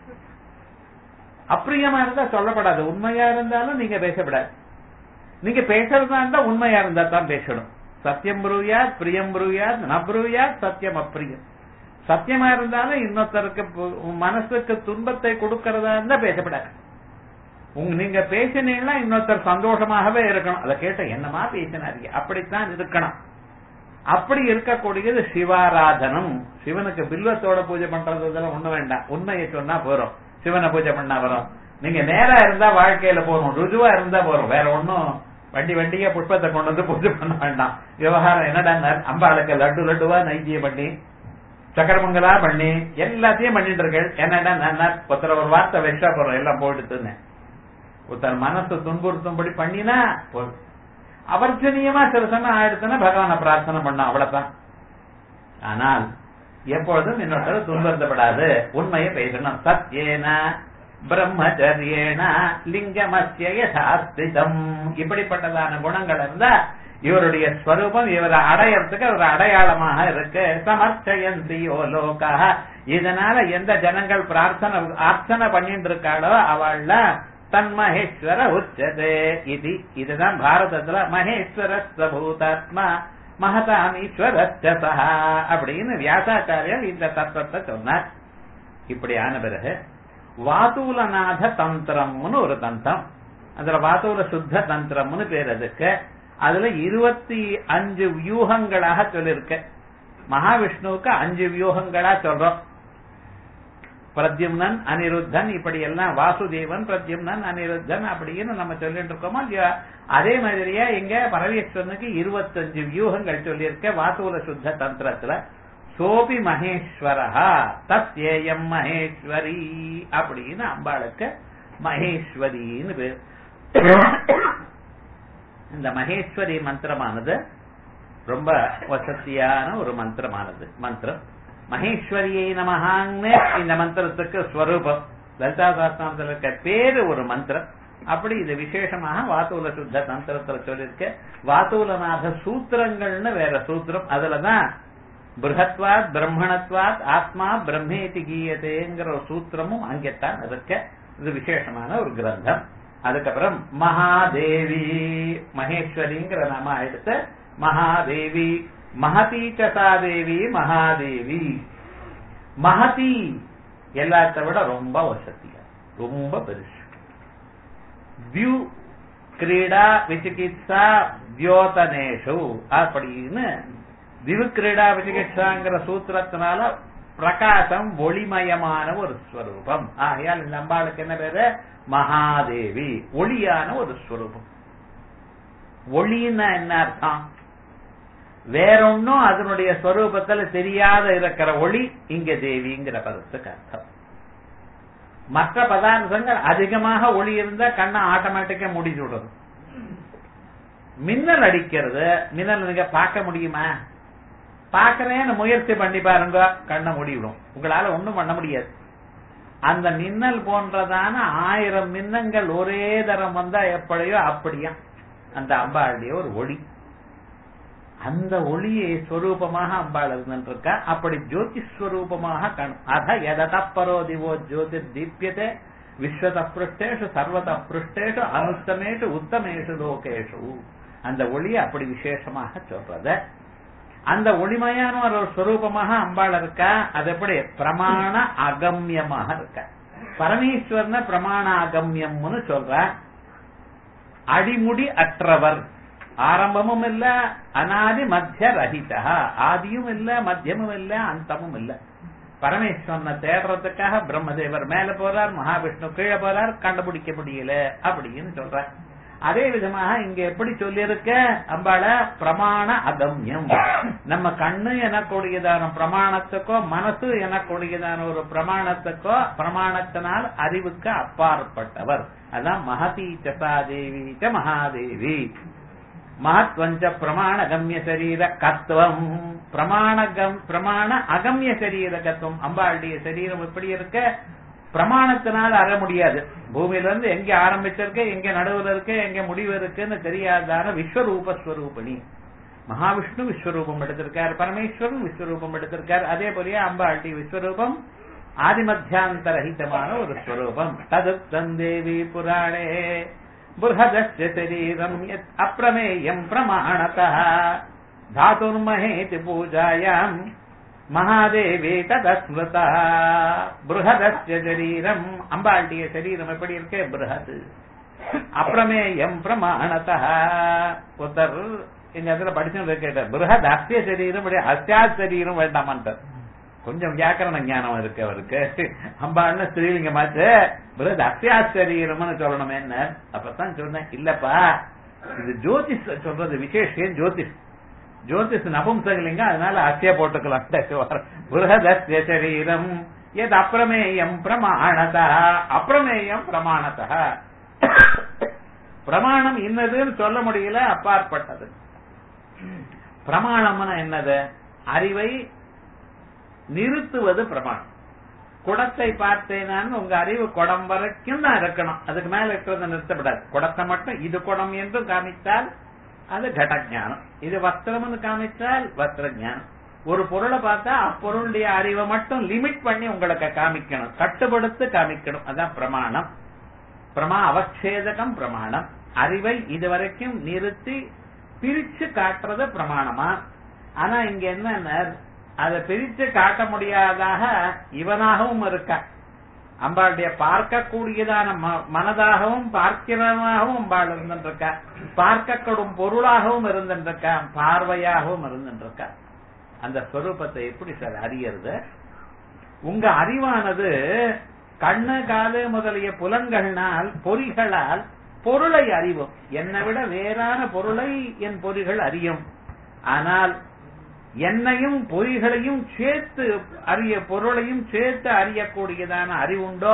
அப்பிரியமா இருந்தா சொல்லப்படாது உண்மையா இருந்தாலும் நீங்க பேசப்படாது நீங்க பேசுறதா இருந்தா உண்மையா இருந்தா தான் பேசணும் சத்தியம் புரூயா பிரியம் புரூயா நப்ரூயா சத்தியம் அப்பிரியம் சத்தியமா இருந்தாலும் இன்னொருத்தருக்கு மனசுக்கு துன்பத்தை கொடுக்கறதா இருந்தா பேசப்படாது உங்க நீங்க பேசினீங்கன்னா இன்னொருத்தர் சந்தோஷமாகவே இருக்கணும் அதை கேட்ட என்னமா பேசினாரு அப்படித்தான் இருக்கணும் அப்படி இருக்கக்கூடியது சிவாராதனம் சிவனுக்கு பில்வத்தோட பூஜை பண்றது இதெல்லாம் ஒண்ணு வேண்டாம் உண்மையை சொன்னா போறோம் சிவனை பூஜை பண்ணா வரும் நீங்க நேரா இருந்தா வாழ்க்கையில போறோம் ருஜுவா இருந்தா போறோம் வேற ஒன்னும் வண்டி வண்டியா புஷ்பத்தை கொண்டு வந்து பூஜை பண்ண வேண்டாம் விவகாரம் என்னடா அம்பாளுக்கு லட்டு லட்டுவா நைத்தியம் பண்ணி சக்கரமங்கலா பண்ணி எல்லாத்தையும் பண்ணிட்டு இருக்கேன் என்னடா நான் ஒருத்தர் ஒரு வார்த்தை வெச்சா போறோம் எல்லாம் போயிட்டுன்னு ஒருத்தர் மனசு துன்புறுத்தும்படி பண்ணினா அவர்ஜனியமா சில சமயம் ஆயிடுச்சுன்னா பகவானை பிரார்த்தனை பண்ணோம் அவ்வளவுதான் ஆனால் எப்பொழுதும் இன்னொருத்தர் துன்புறுத்தப்படாது உண்மையை பேசணும் சத்யேன பிரம்மச்சரியேன லிங்கமஸ்ய யதாஸ்திதம் இப்படிப்பட்டதான குணங்கள் இருந்தா இவருடைய ஸ்வரூபம் இவரை அடையறதுக்கு ஒரு அடையாளமாக இருக்கு சமர்ச்சயந்தியோ லோகா இதனால எந்த ஜனங்கள் பிரார்த்தனை அர்ச்சனை பண்ணிட்டு இருக்காளோ அவள்ல தன் மகேஸ்வர உச்சதே இது இதுதான் பாரதத்துல மகேஸ்வர சபூதாத்மா மகதாமீஸ்வரஸ்தா அப்படின்னு வியாசாச்சாரியர் இந்த தத்துவத்தை சொன்னார் இப்படி ஆன பிறகு வாதூலநாத தந்திரம்னு ஒரு தந்திரம் அதுல வாதூல சுத்த தந்திரம்னு பேர் அதுக்கு அதுல இருபத்தி அஞ்சு வியூகங்களாக சொல்லிருக்க மகாவிஷ்ணுவுக்கு அஞ்சு வியூகங்களா சொல்றோம் பிரத்யும்னன் அனிருத்தன் இப்படி எல்லாம் வாசுதேவன் பிரத்யும்னன் அனிருத்தன் அப்படின்னு நம்ம சொல்லிட்டு இருக்கோமா இல்லையா அதே மாதிரியா இங்க பரமேஸ்வரனுக்கு இருபத்தஞ்சு வியூகங்கள் சொல்லியிருக்க வாசூல சுத்த தந்திரத்துல சோபி மகேஸ்வரஹா தத்யேயம் மகேஸ்வரி அப்படின்னு அம்பாளுக்கு மகேஸ்வரின்னு பேர் இந்த மகேஸ்வரி மந்திரமானது ரொம்ப வசதியான ஒரு மந்திரமானது மந்திரம் மகேஸ்வரியை நமகான்னு இந்த மந்திரத்துக்கு ஸ்வரூபம் லலிதா சாஸ்திரத்தில் இருக்க பேரு ஒரு மந்திரம் அப்படி இது விசேஷமாக வாத்தூல சுத்த தந்திரத்துல சொல்லியிருக்க வாத்தூலநாத சூத்திரங்கள்னு வேற சூத்திரம் அதுலதான் பிருகத்வாத் பிரம்மணத்வாத் ஆத்மா பிரம்மேதி கீயதேங்கிற ஒரு சூத்திரமும் அங்கேத்தான் இருக்க இது விசேஷமான ஒரு கிரந்தம் அதுக்கப்புறம் மகாதேவி மகேஸ்வரிங்கிற நாம எடுத்து மகாதேவி மகதி சதாதேவி மகாதேவி மகதி எல்லாத்த விட ரொம்ப வசதியா ரொம்ப பெருசு வியூ கிரீடா விசிகித்சா தியோதனேஷு அப்படின்னு திவு கிரீடா விசிகித்சாங்கிற சூத்திரத்தினால பிரகாசம் ஒளிமயமான ஒரு ஸ்வரூபம் ஆகையால் இந்த அம்பாளுக்கு என்ன பேரு மகாதேவி ஒளியான ஒரு ஸ்வரூபம் ஒளின்னா என்ன அர்த்தம் வேறொன்னும் அதனுடைய ஸ்வரூபத்துல தெரியாத இருக்கிற ஒளி இங்க தேவிங்கிற பதத்துக்கு அர்த்தம் மற்ற பதார்த்தங்கள் அதிகமாக ஒளி இருந்தா கண்ணை ஆட்டோமேட்டிக்கா முடிச்சு விடுறது மின்னல் அடிக்கிறது மின்னல் நீங்க பார்க்க முடியுமா பார்க்கறேன்னு முயற்சி பண்ணி பாருங்க கண்ணை மூடிவிடும் உங்களால ஒண்ணும் பண்ண முடியாது அந்த மின்னல் போன்றதான ஆயிரம் மின்னங்கள் ஒரே தரம் வந்தா எப்படியோ அப்படியா அந்த அம்பாளுடைய ஒரு ஒளி அந்த ஒளியை ஸ்வரூபமாக அம்பாள் இருந்துருக்கா அப்படி ஜோதி ஸ்வரூபமாக காணும் அத எதத பரோ திவோ ஜோதி தீபியதே விஸ்வத பிருஷ்டேஷு சர்வத பிருஷ்டேஷு அனுத்தமேஷு உத்தமேஷு லோகேஷு அந்த ஒளியை அப்படி விசேஷமாக சொல்றது அந்த ஒளிமயான ஒரு ஸ்வரூபமாக அம்பாள் இருக்கா அது எப்படி பிரமாண அகம்யமாக இருக்க பரமேஸ்வரன பிரமாண அகம்யம்னு சொல்ற அடிமுடி அற்றவர் ஆரம்பமும் இல்ல அனாதி மத்திய ரஹிதா ஆதியும் இல்ல மத்தியமும் இல்ல அந்தமும் இல்ல பரமேஸ்வரனை தேடுறதுக்காக பிரம்மதேவர் மேல போறார் மகாவிஷ்ணு கீழே போறார் கண்டுபிடிக்க முடியல அப்படின்னு சொல்றார் அதே விதமாக இங்க எப்படி சொல்லியிருக்க அம்பாள பிரமாண அகம்யம் நம்ம கண்ணு எனக்கூடியதான பிரமாணத்துக்கோ மனசு எனக்கூடியதான ஒரு பிரமாணத்துக்கோ பிரமாணத்தினால் அறிவுக்கு அப்பாற்பட்டவர் அதான் மகதி சசாதேவி ச மகாதேவி மகத்வஞ்ச பிரமாண கம்ய சரீர கத்துவம் பிரமாணகம் பிரமாண அகம்ய சரீர கத்துவம் அம்பாளுடைய சரீரம் எப்படி இருக்க பிரமாணத்தினால் அற முடியாது பூமியில இருந்து எங்க ஆரம்பிச்சிருக்க எங்க நடுவுல இருக்கு எங்க முடிவு இருக்குன்னு தெரியாதான விஸ்வரூப ஸ்வரூபிணி மகாவிஷ்ணு விஸ்வரூபம் எடுத்திருக்கார் பரமேஸ்வரன் விஸ்வரூபம் எடுத்திருக்கார் அதே போலயே அம்பாளுடைய விஸ்வரூபம் ஆதிமத்தியாந்தரஹிதமான ஒரு ஸ்வரூபம் ததுப்தம் தேவி புராணே बृहदस्य शरीरम् यत् अप्रमेयम् प्रमाणतः धातुर्महेति पूजायाम् மகாதேவி ததஸ்மிருதா பிருஹதஸ்ய சரீரம் அம்பாளுடைய சரீரம் எப்படி இருக்கு பிருஹத் அப்பிரமேயம் பிரமாணதா ஒருத்தர் எங்க இடத்துல படிச்சு கேட்டார் பிருஹத் அஸ்ய சரீரம் அஸ்யா சரீரம் வேண்டாமான்ட்டார் கொஞ்சம் வியாக்கரண ஞானம் இருக்கு அவருக்கு அம்பான்னு ஸ்ரீலிங்கமாச்சு பிறகு அத்தியாச்சரியம்னு சொல்லணும் என்ன அப்பதான் சொன்னேன் இல்லப்பா இது ஜோதிஷ் சொல்றது விசேஷம் ஜோதிஷ் ஜோதிஷ் நபும்சலிங்க அதனால அத்திய போட்டுக்கலாம் புரஹதஸ்ய சரீரம் எது அப்பிரமேயம் பிரமாணதா அப்பிரமேயம் பிரமாணதா பிரமாணம் இன்னதுன்னு சொல்ல முடியல அப்பாற்பட்டது பிரமாணம்னா என்னது அறிவை நிறுத்துவது பிரமாணம் குடத்தை பார்த்தேனான்னு உங்க அறிவு குடம் வரைக்கும் தான் இருக்கணும் அதுக்கு மேல இருக்கிறத நிறுத்தப்படாது குடத்தை மட்டும் இது குடம் என்றும் காமித்தால் அது கடஜானம் இது வஸ்திரம்னு காமித்தால் வஸ்திர ஞானம் ஒரு பொருளை பார்த்தா அப்பொருளுடைய அறிவை மட்டும் லிமிட் பண்ணி உங்களுக்கு காமிக்கணும் கட்டுப்படுத்து காமிக்கணும் அதான் பிரமாணம் பிரமா அவச்சேதகம் பிரமாணம் அறிவை இதுவரைக்கும் நிறுத்தி பிரிச்சு காட்டுறது பிரமாணமா ஆனா இங்க என்ன அதை பிரித்து காட்ட முடியாதாக இவனாகவும் இருக்கா அம்பாளுடைய பார்க்கக்கூடியதான மனதாகவும் பார்க்கிறதாகவும் அம்பாள் இருந்துருக்கா பார்க்கக்கூடும் பொருளாகவும் இருந்துருக்கா பார்வையாகவும் இருந்துருக்கா அந்த ஸ்வரூபத்தை எப்படி சார் அறியறது உங்க அறிவானது கண்ணு காது முதலிய புலன்கள்னால் பொறிகளால் பொருளை அறிவும் என்னை விட வேறான பொருளை என் பொறிகள் அறியும் ஆனால் என்னையும் பொறிகளையும் சேர்த்து அறிய பொருளையும் சேர்த்து அறியக்கூடியதான அறிவுண்டோ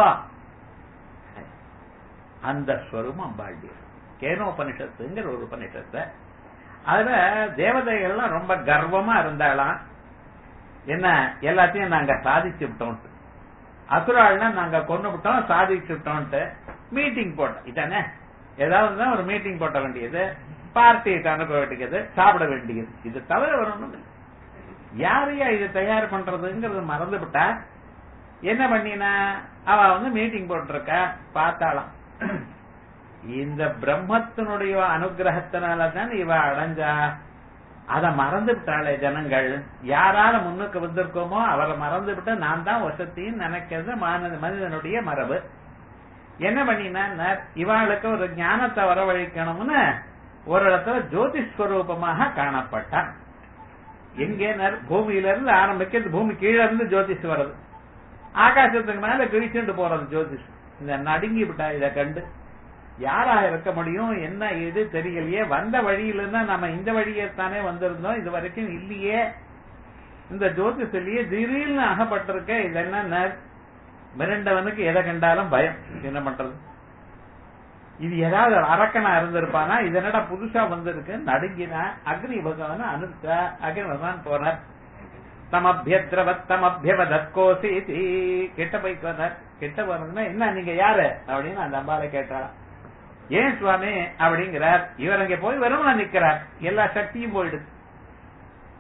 அந்த ஸ்வரூபம் அம்பாள்டி கேனோபனிஷத்துங்கிற ஒரு உபனிஷத்தை அதுல தேவதைகள்லாம் ரொம்ப கர்வமா இருந்தாலாம் என்ன எல்லாத்தையும் நாங்க சாதிச்சு விட்டோம் அசுராள்னா நாங்க கொண்டு விட்டோம் சாதிச்சு விட்டோம்ட்டு மீட்டிங் போட்டோம் இதானே ஏதாவது ஒரு மீட்டிங் போட்ட வேண்டியது பார்ட்டியை அனுப்ப வேண்டியது சாப்பிட வேண்டியது இது தவிர வரணும் யாரையா இது தயார் பண்றதுங்கிறது மறந்து விட்டா என்ன பண்ணினா அவ வந்து மீட்டிங் போட்டிருக்கா பார்த்தாலாம் இந்த பிரம்மத்தினுடைய அனுகிரகத்தினாலதான் இவ அடைஞ்சா அத மறந்து விட்டாளே ஜனங்கள் யாரால முன்னுக்கு வந்திருக்கோமோ அவரை மறந்து விட்டு நான் தான் வசத்தின்னு நினைக்கிறது மனிதனுடைய மரபு என்ன பண்ணினா இவாளுக்கு ஒரு ஞானத்தை வரவழைக்கணும்னு ஒரு இடத்துல ஜோதிஸ்வரூபமாக காணப்பட்டான் எங்கே பூமியில இருந்து ஆரம்பிக்கிறது பூமி கீழே இருந்து ஜோதிஷ் வருது ஆகாசத்துக்கு மேல கிழிச்சுட்டு போறது ஜோதிஷ் இந்த நடுங்கி விட்டா இத கண்டு யாரா இருக்க முடியும் என்ன ஏது தெரியலையே வந்த வழியில இருந்தா நம்ம இந்த வழியே தானே வந்திருந்தோம் இது வரைக்கும் இல்லையே இந்த ஜோதிஷிலேயே திடீர்னு அகப்பட்டிருக்க இது என்ன மிரண்டவனுக்கு எதை கண்டாலும் பயம் என்ன பண்றது இது ஏதாவது அரக்கனா இருந்திருப்பானா இது என்னடா புதுசா வந்திருக்கு நடுங்கினா அக்னி பகவான் அனுப்பிச்சா அக்னி பகவான் போனார் தமபியத்ரவத் தமபியவதத் கோசி கிட்ட போய் வந்தார் கிட்ட போனதுன்னா என்ன நீங்க யாரு அப்படின்னு அந்த அம்பாலை கேட்டாளாம் ஏன் சுவாமி அப்படிங்கிறார் இவர் அங்க போய் வெறும் நிக்கிறார் எல்லா சக்தியும் போயிடுது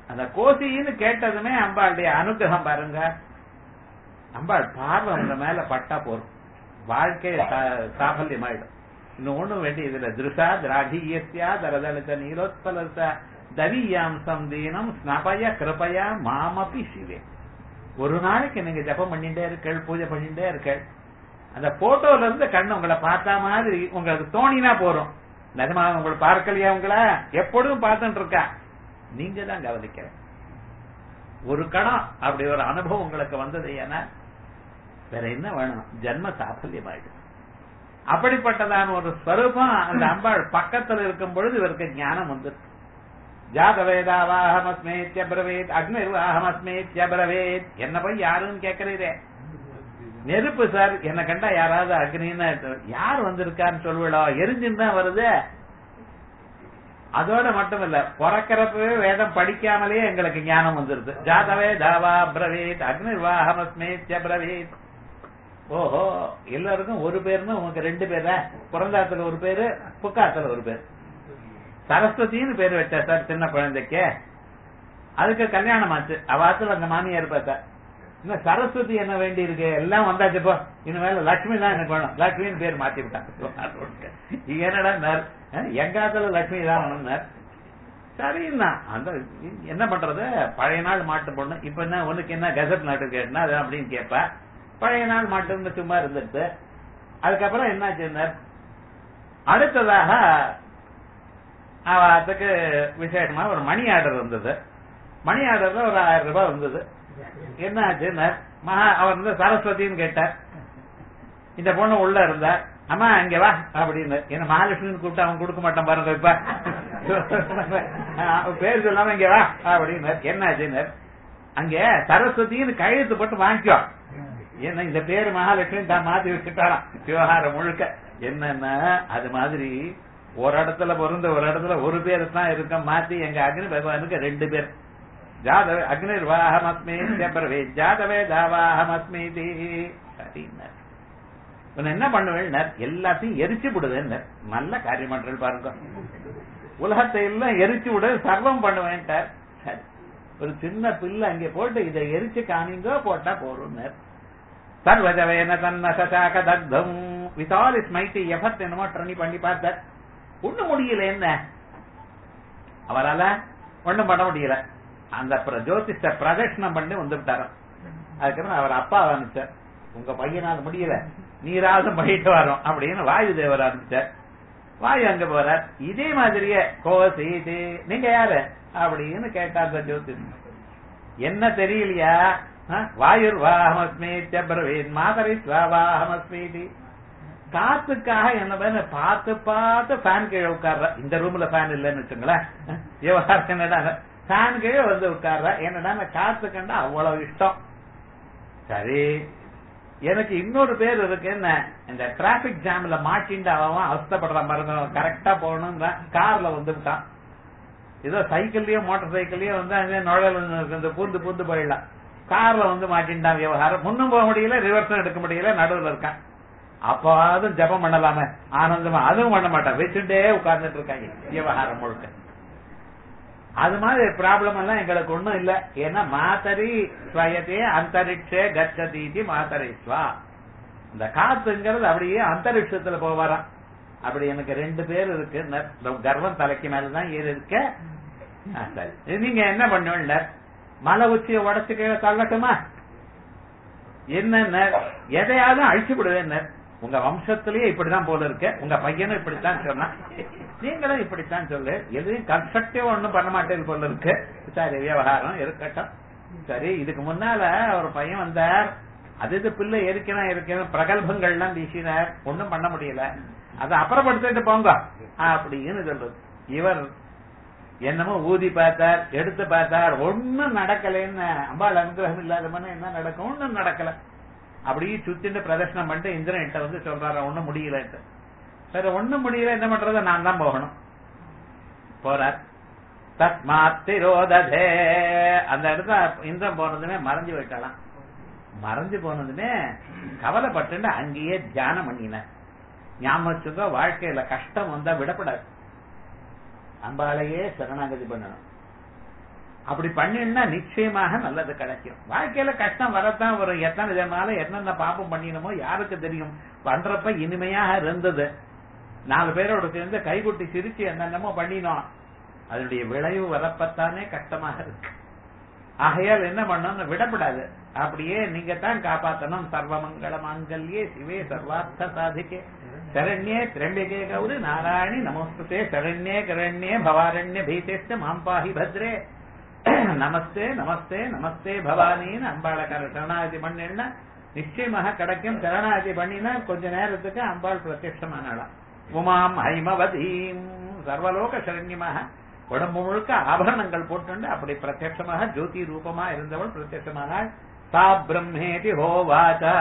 அந்த கோசின்னு கேட்டதுமே அம்பாளுடைய அனுகிரகம் பாருங்க அம்பாள் பார்வை அந்த மேல பட்டா போறோம் வாழ்க்கை சாஃபல்யம் ஆயிடும் இன்னும் ஒண்ணும் வேண்டிய இதுல திருஷா திராகியஸ்யா தரதளித்த நீரோத்பலச தவியாம்சம் தீனம் ஸ்னபய கிருபயா மாமபி சிவே ஒரு நாளைக்கு நீங்க ஜபம் பண்ணிட்டே இருக்கள் பூஜை பண்ணிட்டே இருக்கள் அந்த போட்டோல இருந்து கண்ணு உங்களை பார்த்தா மாதிரி உங்களுக்கு தோணினா போறோம் நிஜமாக உங்களை பார்க்கலையா உங்களை எப்பொழுதும் பார்த்துட்டு இருக்கா நீங்க தான் கவனிக்கிற ஒரு கணம் அப்படி ஒரு அனுபவம் உங்களுக்கு வந்தது ஏன்னா வேற என்ன வேணும் ஜென்ம சாஃபல்யம் ஆயிடும் அப்படிப்பட்டதான ஒரு ஸ்வரூபம் அந்த அம்பாள் பக்கத்துல இருக்கும் பொழுது இவருக்கு ஞானம் வந்துருக்கு ஜாதவேதாவாஹமஸ்மேத்யபிரவேத் அக்னிர்வாஹமஸ்மேத்யபிரவேத் என்ன போய் யாருன்னு கேட்கறீரே நெருப்பு சார் என்ன கண்டா யாராவது அக்னின்னு யார் வந்திருக்கான்னு சொல்லுவா எரிஞ்சுன்னு தான் வருது அதோட மட்டும் இல்ல பிறக்கிறப்பவே வேதம் படிக்காமலே எங்களுக்கு ஞானம் வந்துருது ஜாதவே தாவா பிரவேத் அக்னிர்வாஹமஸ்மேத்ய பிரவேத் ஓஹோ எல்லாருக்கும் ஒரு பேர்னு உனக்கு ரெண்டு பேரா பிறந்தாத்துல ஒரு பேரு புக்காத்துல ஒரு பேர் சரஸ்வதினு பேர் வச்சா சார் சின்ன குழந்தைக்கு அதுக்கு கல்யாணம் ஆச்சு அவாத்துல அந்த மாமியார் பார்த்தா இன்னும் சரஸ்வதி என்ன வேண்டி இருக்கு எல்லாம் வந்தாச்சு போ இனிமேல லட்சுமி தான் எனக்கு வேணும் லட்சுமின்னு பேர் மாத்தி விட்டாங்க என்னடா எங்காத்துல லட்சுமி தான் வேணும்னார் சரிண்ணா அந்த என்ன பண்றது பழைய நாள் மாட்டு பொண்ணு இப்ப என்ன உனக்கு என்ன கசட் நாட்டு கேட்டுனா அது அப்படின்னு கேட்பா பழைய நாள் மாட்டுன்னு சும்மா இருந்துட்டு அதுக்கப்புறம் என்னாச்சு அடுத்ததாக அதுக்கு விசேஷமா ஒரு மணி ஆர்டர் இருந்தது மணி ஆர்டர்ல ஒரு ஆயிரம் ரூபாய் இருந்தது என்ன ஆச்சுன்னா மகா அவர் வந்து சரஸ்வதின்னு கேட்டார் இந்த பொண்ணு உள்ள இருந்தா அம்மா இங்க வா அப்படின்னு என்ன மகாலட்சுமின்னு கூப்பிட்டு அவன் கொடுக்க மாட்டான் பாருங்க இப்ப பேர் சொல்லாம இங்க வா அப்படின்னு என்ன ஆச்சுன்னு அங்க சரஸ்வதின்னு கையெழுத்து போட்டு வாங்கிக்கோ ஏன்னா இந்த பேரு மகாலட்சுமி தான் மாத்தி வச்சுட்டாராம் விவகாரம் முழுக்க என்னன்னா அது மாதிரி ஒரு இடத்துல பிறந்த ஒரு இடத்துல ஒரு பேர் தான் இருக்க மாத்தி எங்க அக்னி பகவானுக்கு ரெண்டு பேர் ஜாதவ அக்னிர்வாகமஸ்மி பிரவே ஜாதவே தாவாகமஸ்மீதி அப்படின்னார் என்ன பண்ணுவேன் எல்லாத்தையும் எரிச்சு விடுவேன் நல்ல காரியம் பண்றது பாருங்க உலகத்தை எல்லாம் எரிச்சு விட சர்வம் பண்ணுவேன் சரி ஒரு சின்ன பிள்ளை அங்கே போட்டு இதை எரிச்சு காணிங்கோ போட்டா போறோம் சர்வஜவேன தன்ன சசாக தக்தம் with all his mighty effort என்னமோ ட்ரணி பண்ணி பார்த்தார் ஒண்ணும் முடியல என்ன அவரால ஒண்ணும் பண்ண முடியல அந்த ஜோதிஷ பிரதட்சணம் பண்ணி வந்துவிட்டார அதுக்கப்புறம் அவர் அப்பா ஆரம்பிச்சார் உங்க பையனால முடியல நீராவது பண்ணிட்டு வரோம் அப்படின்னு வாயு தேவர் ஆரம்பிச்சார் வாயு அங்க போறார் இதே மாதிரியே கோசி நீங்க யாரு அப்படின்னு கேட்டார் ஜோதிஷ் என்ன தெரியலையா வாயுர் வாஹமஸ்மீத்ய பிரவீன் மாதரி ஸ்வாவாஹமஸ்மீதி காத்துக்காக என்ன பண்ண பார்த்து பார்த்து ஃபேன் கீழே உட்கார்ற இந்த ரூம்ல ஃபேன் இல்லைன்னு வச்சுங்களேன் விவகாரம் என்னடா ஃபேன் கீழே வந்து உட்கார்ற என்னடா காத்து கண்டா அவ்வளவு இஷ்டம் சரி எனக்கு இன்னொரு பேர் இருக்கு என்ன இந்த டிராபிக் ஜாம்ல மாட்டிண்டு அவன் அவஸ்தப்படுறான் பாருங்க கரெக்டா போகணும் கார்ல வந்துட்டான் ஏதோ சைக்கிள்லயோ மோட்டார் சைக்கிள்லயோ வந்து அங்கே நுழையல் இந்த பூந்து பூந்து போயிடலாம் கார்ல வந்து மாட்டின்டான் விவகாரம் முன்னும் போக முடியல ரிவர்ஸும் எடுக்க முடியல நடுவில் இருக்கான் அப்பாவது ஜபம் பண்ணலாமே ஆனந்தமா அதுவும் பண்ண மாட்டான் வச்சுட்டே உட்கார்ந்துட்டு இருக்காங்க விவகாரம் முழுக்க அது மாதிரி ப்ராப்ளம் எல்லாம் எங்களுக்கு ஒண்ணும் இல்ல ஏன்னா மாத்தரி ஸ்வயத்தே அந்தரிக்ஷே கச்சதீதி மாத்தரிஸ்வா இந்த காத்துங்கிறது அப்படியே அந்தரிக்ஷத்துல போவாராம் அப்படி எனக்கு ரெண்டு பேர் இருக்கு கர்வம் தலைக்கு மேலதான் ஏறி இருக்க சரி நீங்க என்ன பண்ணுவீங்க மலை உச்சியை உடச்சு கீழே தள்ளட்டுமா என்ன எதையாவது அழிச்சு விடுவேன் உங்க வம்சத்திலேயே இப்படிதான் போல இருக்க உங்க பையனும் இப்படித்தான் சொன்னா நீங்களும் இப்படித்தான் சொல்லு எதுவும் கன்ஸ்ட்ரக்டிவ் ஒண்ணும் பண்ண மாட்டேன் போல இருக்கு சரி விவகாரம் இருக்கட்டும் சரி இதுக்கு முன்னால ஒரு பையன் வந்தார் அது இது பிள்ளை எரிக்கணும் இருக்கணும் பிரகல்பங்கள்லாம் வீசினார் ஒண்ணும் பண்ண முடியல அதை அப்புறப்படுத்திட்டு போங்க அப்படின்னு சொல்றது இவர் என்னமோ ஊதி பார்த்தார் எடுத்து பார்த்தார் ஒண்ணும் நடக்கலன்னு அம்பாள் அனுகிரகம் இல்லாத என்ன நடக்கும் ஒண்ணும் நடக்கல அப்படியே சுத்திட்டு பிரதர்ஷனம் பண்ணிட்டு இந்திரன் என்கிட்ட வந்து சொல்றாரு ஒண்ணும் முடியலன்ட்டு சரி ஒண்ணும் முடியல என்ன பண்றது நான் தான் போகணும் போறார் தஸ்மாத் திரோததே அந்த இடத்துல இந்திரன் போனதுமே மறைஞ்சு போயிட்டாலாம் மறைஞ்சு போனதுமே கவலைப்பட்டு அங்கேயே தியானம் பண்ணின ஞாபகம் வாழ்க்கையில கஷ்டம் வந்தா விடப்படாது அம்பாளையே சரணாகதி பண்ணணும் அப்படி பண்ணினா நிச்சயமாக நல்லது கிடைக்கும் வாழ்க்கையில கஷ்டம் வரத்தான் வரும் எத்தனை ஜனால என்னென்ன பாப்பம் பண்ணினமோ யாருக்கு தெரியும் பண்றப்ப இனிமையாக இருந்தது நாலு பேரோட சேர்ந்து கைகுட்டி சிரிச்சு என்னென்னமோ பண்ணினோம் அதனுடைய விளைவு வரப்பத்தானே கஷ்டமாக இருக்கு ஆகையால் என்ன பண்ணணும் விடப்படாது அப்படியே நீங்க தான் காப்பாத்தணும் சர்வமங்கள மாங்கல்யே சிவே சர்வார்த்த சாதிக்கே சரண்யே திரம்பிகே கௌரி நாராயணி நமஸ்தே சரண்யே கரண்யே பவாரண்ய பீதேஷ்ட மாம்பாஹி பத்ரே நமஸ்தே நமஸ்தே நமஸ்தே பவானின்னு அம்பாளை சரணாகதி பண்ணினா நிச்சயமாக கிடைக்கும் சரணாகதி பண்ணினா கொஞ்ச நேரத்துக்கு அம்பாள் பிரத்யட்சமானாலாம் உமாம் ஹைமவதீம் சர்வலோக சரண்யமாக உடம்பு முழுக்க ஆபரணங்கள் போட்டுண்டு அப்படி பிரத்யட்சமாக ஜோதி ரூபமா இருந்தவள் பிரத்யட்சமானாள் சா பிரம்மேதி ஹோவாச்சா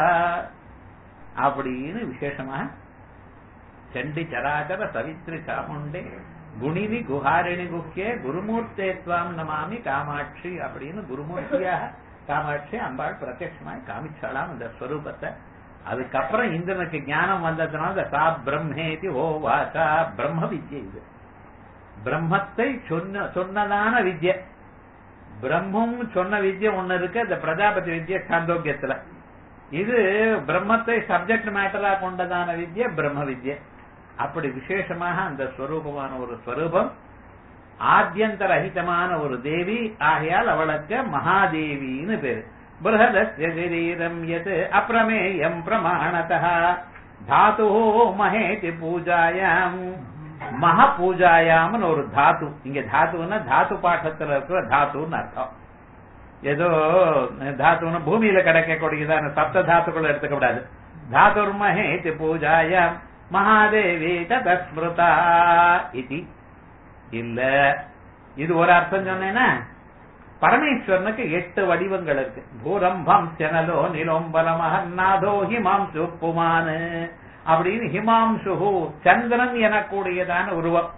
அப்படின்னு விசேஷமாக சண்டி சராச்சர சவித்ரி சாமுண்டே குணினி குஹாரிணி குக்கியே குருமூர்த்தே துவாம் நமாமி காமாட்சி அப்படின்னு குருமூர்த்தியாக காமாட்சி அம்பாள் பிரத்யட்சமாய் காமிச்சாலாம் இந்த ஸ்வரூபத்தை அதுக்கப்புறம் இந்திரனுக்கு ஞானம் வந்ததுனால இந்த சா பிரம்மேதி ஓ வாச்சா பிரம்ம வித்யை இது பிரம்மத்தை சொன்ன சொன்னதான வித்யை பிரம்மம் சொன்ன வித்யை ஒண்ணு இருக்கு இந்த பிரஜாபதி வித்யை சாந்தோக்கியத்துல இது பிரம்மத்தை சப்ஜெக்ட் மேட்டரா கொண்டதான வித்யை பிரம்ம வித்யை அப்படி விசேஷமாக அந்த ஸ்வரூபமான ஒரு ஸ்வரூபம் ஆத்தியந்தரஹிதமான ஒரு தேவி ஆகையால் அவளுக்கு மகாதேவின்னு பேரு பிருஹதஸ்ய சரீரம் யத் அப்பிரமேயம் பிரமாணதः தாத்து மகேதி பூஜாயாம் மகா பூஜாயாம்னு ஒரு தாத்து இங்க தாத்துன்னா தாத்து பாட்டத்துல இருக்கிற தாத்துன்னு அர்த்தம் ஏதோ தாத்துன்னு பூமியில கிடைக்கக்கூடியதான சப்த தாத்துக்கள் எடுத்துக்க கூடாது தாத்துர் மகேதி பூஜாயாம் மகாதேவி தஸ்மிருதா இது இல்ல இது ஒரு அர்த்தம் சொன்னேன்னா பரமேஸ்வரனுக்கு எட்டு வடிவங்கள் இருக்கு பூரம்பம் செனலோ நிலோம்பலமகநாதோ ஹிமாம்சு புமானு அப்படின்னு ஹிமாம்சு சந்திரன் எனக்கூடியதான உருவம்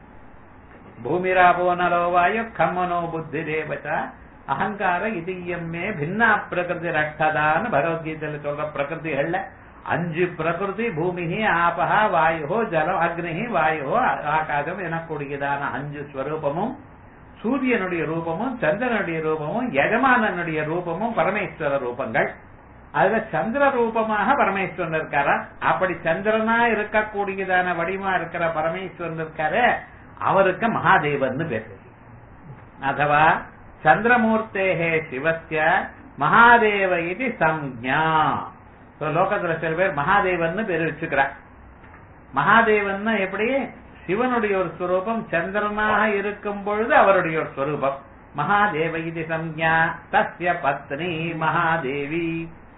பூமிராபோ நலோ வாயு கம்மனோ புத்தி தேவதா அகங்கார இதயமே பின்னா பிரகிருதி ரட்டதான்னு பகவத்கீதையில சொல்ற பிரகிருதிகள்ல அஞ்சு பிரகிருதி பூமி ஆபஹா வாயு ஜலம் அக்னி வாயு ஆகாசம் எனக்கூடியதான அஞ்சு ஸ்வரூபமும் சூரியனுடைய ரூபமும் சந்திரனுடைய ரூபமும் எஜமானனுடைய ரூபமும் பரமேஸ்வர ரூபங்கள் அதுல சந்திர ரூபமாக பரமேஸ்வரன் இருக்காரா அப்படி சந்திரனா இருக்கக்கூடியதான வடிவமா இருக்கிற பரமேஸ்வரன் இருக்காரு அவருக்கு மகாதேவன் பேரு அதுவா சந்திரமூர்த்தேகே சிவஸ்ய மகாதேவ இது சம்ஞா லோகத்துல சில பேர் மகாதேவன் பேர் வச்சுக்கிறார் மகாதேவன் எப்படி சிவனுடைய ஒரு ஸ்வரூபம் சந்திரனாக இருக்கும் பொழுது அவருடைய ஒரு ஸ்வரூபம் மகாதேவ இது சம்ஞா தஸ்ய பத்னி மகாதேவி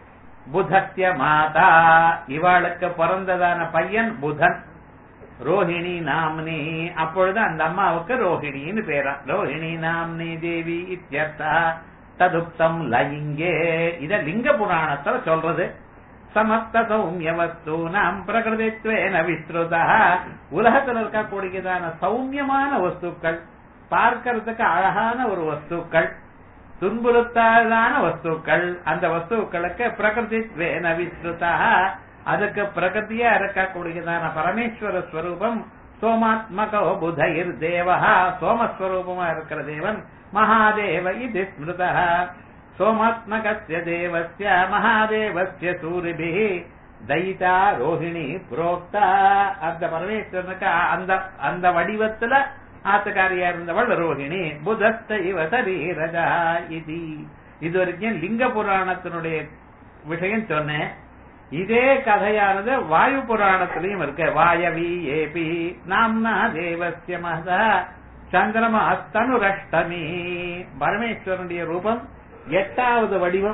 புதஸ்ய மாதா இவாளுக்கு பிறந்ததான பையன் புதன் ரோஹிணி நாம்னி அப்பொழுது அந்த அம்மாவுக்கு ரோஹிணின்னு பேரா ரோஹிணி நாம்னி தேவி இத்தியர்த்தா ததுப்தம் லயிங்கே இத லிங்க புராணத்துல சொல்றது சமஸ்த சௌமிய வஸ்து நாம் பிரகிருதித்வேன விஸ்ருதா உலகத்தில் இருக்கக்கூடியதான சௌமியமான வஸ்துக்கள் பார்க்கறதுக்கு அழகான ஒரு வஸ்துக்கள் துன்புறுத்தாதான வஸ்துக்கள் அந்த வஸ்துக்களுக்கு பிரகிருதித்வேன விஸ்ருதா அதுக்கு பிரகதியா இருக்கக்கூடியதான பரமேஸ்வர ஸ்வரூபம் சோமாத்மகோ புதைர் தேவஹா சோமஸ்வரூபமா இருக்கிற தேவன் மகாதேவ இது ஸ்மிருதா சோமாத்மகஸ்ய தேவஸ்ய மகாதேவஸ்ய சூரிபி தைதா ரோஹிணி புரோக்தா அந்த பரமேஸ்வரனுக்கு அந்த அந்த வடிவத்துல ஆத்துக்காரியா இருந்தவள் ரோஹிணி புதஸ்த இவ சரீரஜா இது இது வரைக்கும் லிங்க புராணத்தினுடைய விஷயம் சொன்னேன் இதே கதையானது வாயு புராணத்திலையும் இருக்கு வாயவி ஏபி நாம்னா தேவசிய மகதா சந்திரம அஸ்தனுரஷ்டமி பரமேஸ்வரனுடைய ரூபம் எட்டாவது வடிவம்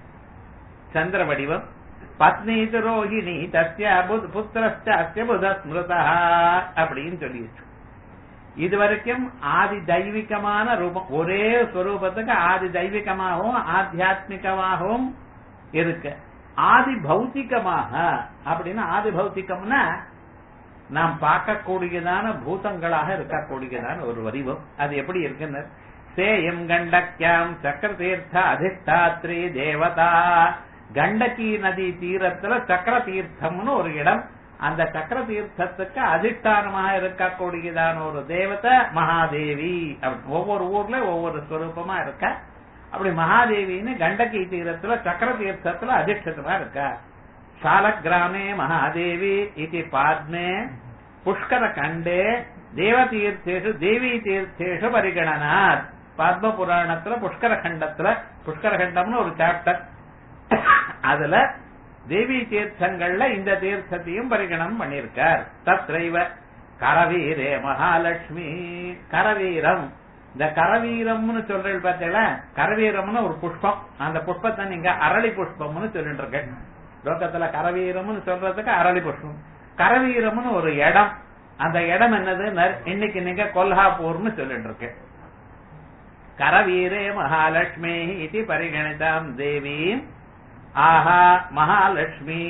சந்திர வடிவம் பத்னி ரோஹிணி தஸ்ய புத்திரஸ்ய புத ஸ்மிருதா அப்படின்னு சொல்லிடுச்சு இது வரைக்கும் ஆதி தெய்வீகமான ரூபம் ஒரே ஸ்வரூபத்துக்கு ஆதி தெய்வீகமாகவும் ஆத்தியாத்மிகமாகவும் இருக்கு ஆதி பௌத்திகமாக அப்படின்னா ஆதி பௌத்திகம்னா நாம் பார்க்கக்கூடியதான பூதங்களாக இருக்கக்கூடியதான ஒரு வடிவம் அது எப்படி இருக்குன்னு சேயம் கண்டக்கியாம் சக்கர தீர்த்த அதிஷ்டாத்ரி தேவதா கண்டகி நதி தீரத்துல சக்கர தீர்த்தம்னு ஒரு இடம் அந்த சக்கர தீர்த்தத்துக்கு அதிஷ்டானமாக இருக்கக்கூடியதான ஒரு தேவதை மகாதேவி அப்படி ஒவ்வொரு ஊர்ல ஒவ்வொரு ஸ்வரூபமா இருக்க அப்படி மகாதேவின்னு கண்டகி தீரத்துல சக்கர தீர்த்தத்துல அதிஷ்டமா இருக்கா சாலக்கிராமே மகாதேவி இது பாத்மே புஷ்கர கண்டே தேவதீர்த்தேஷு தேவி தீர்த்தேஷு பரிகணனாத் பத்ம புராணத்துல புஷ்கர கண்டத்துல புஷ்கர கண்டம்னு ஒரு சாப்டர் அதுல தேவி தீர்த்தங்கள்ல இந்த தீர்த்தத்தையும் பரிகணம் பண்ணியிருக்கார் தத்ரைவ கரவீரே மகாலட்சுமி கரவீரம் இந்த கரவீரம்னு சொல்றீங்க பார்த்தீங்களா கரவீரம்னு ஒரு புஷ்பம் அந்த புஷ்பத்தை நீங்க அரளி புஷ்பம்னு சொல்லிட்டு இருக்கேன் லோகத்துல கரவீரம்னு சொல்றதுக்கு அரளி புஷ்பம் கரவீரம்னு ஒரு இடம் அந்த இடம் என்னது நர்- இன்னைக்கு நீங்க கொல்ஹாப்பூர்னு சொல்லிட்டு இருக்கேன் கரவீரே மகாலட்சுமி இது பரிகணிதாம் தேவீம் ஆஹா மகாலட்சுமி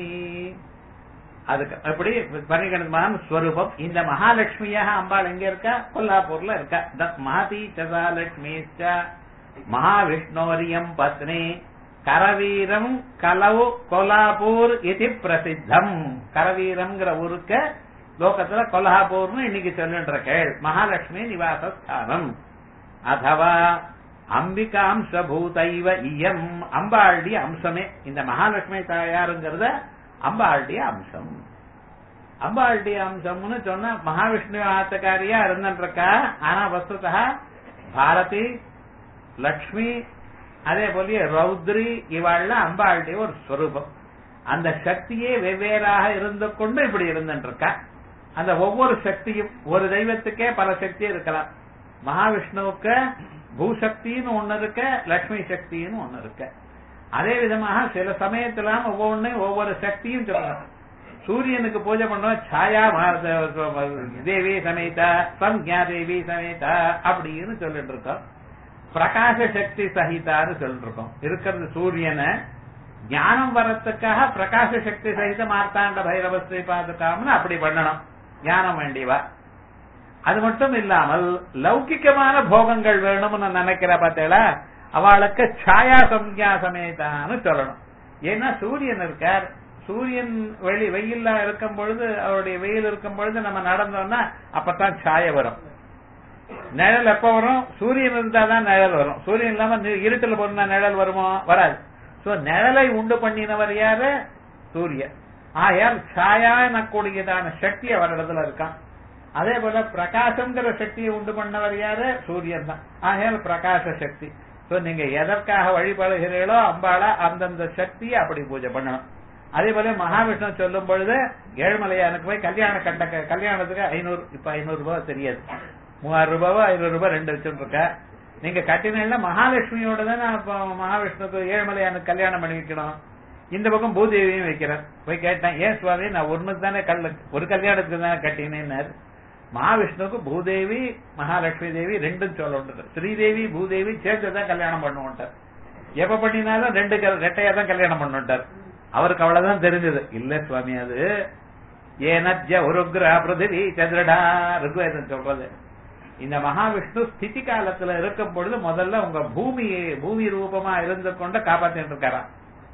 அதுக்கு எப்படி பரிகணிதமான ஸ்வரூபம் இந்த மகாலட்சுமியாக அம்பாள் எங்க இருக்கா கொல்லாப்பூர்ல இருக்கா தத் மகதி சதாலட்சுமி மகாவிஷ்ணோரியம் பத்னி கரவீரம் கலவு கொலாப்பூர் இது பிரசித்தம் கரவீரம்ங்கிற ஊருக்கு லோகத்துல கொல்ஹாப்பூர்னு இன்னைக்கு சொல்லிட்டு இருக்கேள் மகாலட்சுமி நிவாசஸ்தானம் அதவா அம்பிகாம்சபூதைவ இயம் அம்பாளுடைய அம்சமே இந்த மகாலட்சுமி தாயாருங்கிறத அம்பாளுடைய அம்சம் அம்பாளுடைய அம்சம்னு சொன்னா மகாவிஷ்ணு ஆத்தக்காரியா இருந்துருக்கா ஆனா வஸ்துதா பாரதி லக்ஷ்மி அதே போல ரௌத்ரி இவாள்ல அம்பாளுடைய ஒரு ஸ்வரூபம் அந்த சக்தியே வெவ்வேறாக இருந்து கொண்டு இப்படி இருந்துருக்கா அந்த ஒவ்வொரு சக்தியும் ஒரு தெய்வத்துக்கே பல சக்தி இருக்கலாம் மகாவிஷ்ணுவுக்கு பூசக்தின்னு ஒண்ணு இருக்க லட்சுமி சக்தின்னு ஒண்ணு இருக்கு அதே விதமாக சில சமயத்துல ஒவ்வொன்னு ஒவ்வொரு சக்தியும் சொல்லலாம் சூரியனுக்கு பூஜை பண்ணுவோம் சாயா மா- தேவி சமேதா சம்யா தேவி சமேதா அப்படின்னு சொல்லிட்டு இருக்கோம் பிரகாச சக்தி சகிதான்னு சொல்லிட்டு இருக்கோம் இருக்கிறது சூரியனை ஞானம் வரத்துக்காக பிரகாச சக்தி சகித மார்த்தாண்ட பைரவ ஸ்ரீ பாதுகாம்னு அப்படி பண்ணணும் ஞானம் வேண்டியவா அது மட்டும் இல்லாமல் லௌகிக்கமான போகங்கள் வேணும்னு நினைக்கிற பார்த்தேளா அவளுக்கு சாயா சம்யா சமேதான்னு சொல்லணும் ஏன்னா சூரியன் இருக்கார் சூரியன் வெளி வெயில்ல இருக்கும் பொழுது அவருடைய வெயில் இருக்கும் பொழுது நம்ம நடந்தோம்னா அப்பதான் சாய வரும் நிழல் எப்ப வரும் சூரியன் இருந்தா தான் நிழல் வரும் சூரியன் இல்லாம நி- இருட்டுல போனா நிழல் வருமோ வராது சோ நிழலை உண்டு பண்ணினவர் யாரு சூரியன் ஆயால் சாயான கூடியதான சக்தி அவரிடத்துல இருக்கான் அதே போல பிரகாசங்கிற சக்தியை உண்டு பண்ணவர் யாரு சூரியன் தான் ஆகையால் பிரகாச சக்தி சோ நீங்க எதற்காக வழிபடுகிறீர்களோ அம்பாளா அந்தந்த சக்தியை அப்படி பூஜை பண்ணணும் அதே போல மகாவிஷ்ணு சொல்லும் பொழுது ஏழுமலையானுக்கு போய் கல்யாண கட்ட கல்யாணத்துக்கு ஐநூறு இப்ப ஐநூறு ரூபாய் தெரியாது மூவாயிரம் ரூபாவோ ஐநூறு ரூபாய் ரெண்டு வச்சுட்டு இருக்க நீங்க கட்டினா மகாலட்சுமியோட தானே அப்ப மகாவிஷ்ணுக்கு ஏழுமலையானுக்கு கல்யாணம் பண்ணி வைக்கணும் இந்த பக்கம் பூதேவியும் வைக்கிறேன் போய் கேட்டேன் ஏன் சுவாமி நான் ஒண்ணுக்கு தானே கல் ஒரு கல்யாணத்துக்கு தானே கட்டினேன்னாரு மகாவிஷ்ணுவுக்கு பூதேவி மகாலட்சுமி தேவி ரெண்டும் சொல்லணும் ஸ்ரீதேவி பூதேவி சேர்த்துதான் கல்யாணம் பண்ணுவோன்ட்டார் எப்ப பண்ணினாலும் ரெண்டு க- ரெட்டையா தான் கல்யாணம் பண்ணுட்டார் அவருக்கு அவ்வளவுதான் தெரிஞ்சது இல்ல சுவாமி அது ஏனத்ய உருக்ர பிருதிவி சந்திரடா ருக்வேதம் சொல்றது இந்த மகாவிஷ்ணு ஸ்திதி காலத்துல இருக்கும் பொழுது முதல்ல உங்க பூமியை பூமி ரூபமா இருந்து கொண்டு காப்பாத்திட்டு இருக்காராம்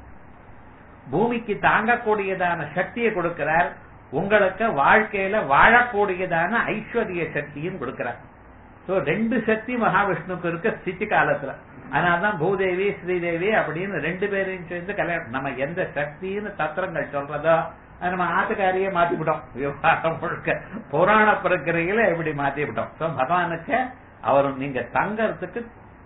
பூமிக்கு தாங்கக்கூடியதான சக்தியை கொடுக்கிறார் உங்களுக்கு வாழ்க்கையில வாழக்கூடியதான ஐஸ்வர்ய சக்தியும் கொடுக்கிறார் சோ ரெண்டு சக்தி மகாவிஷ்ணுக்கு இருக்க ஸ்திதி காலத்துல அதனாலதான் பூதேவி ஸ்ரீதேவி அப்படின்னு ரெண்டு பேரையும் சேர்ந்து கல்யாணம் நம்ம எந்த சக்தின்னு தத்திரங்கள் சொல்றதோ அது நம்ம ஆத்துக்காரியே மாத்திவிட்டோம் விவகாரம் முழுக்க புராண பிரக்கிரையில இப்படி மாத்திவிட்டோம் சோ பகவானுக்கு அவர் நீங்க தங்கறதுக்கு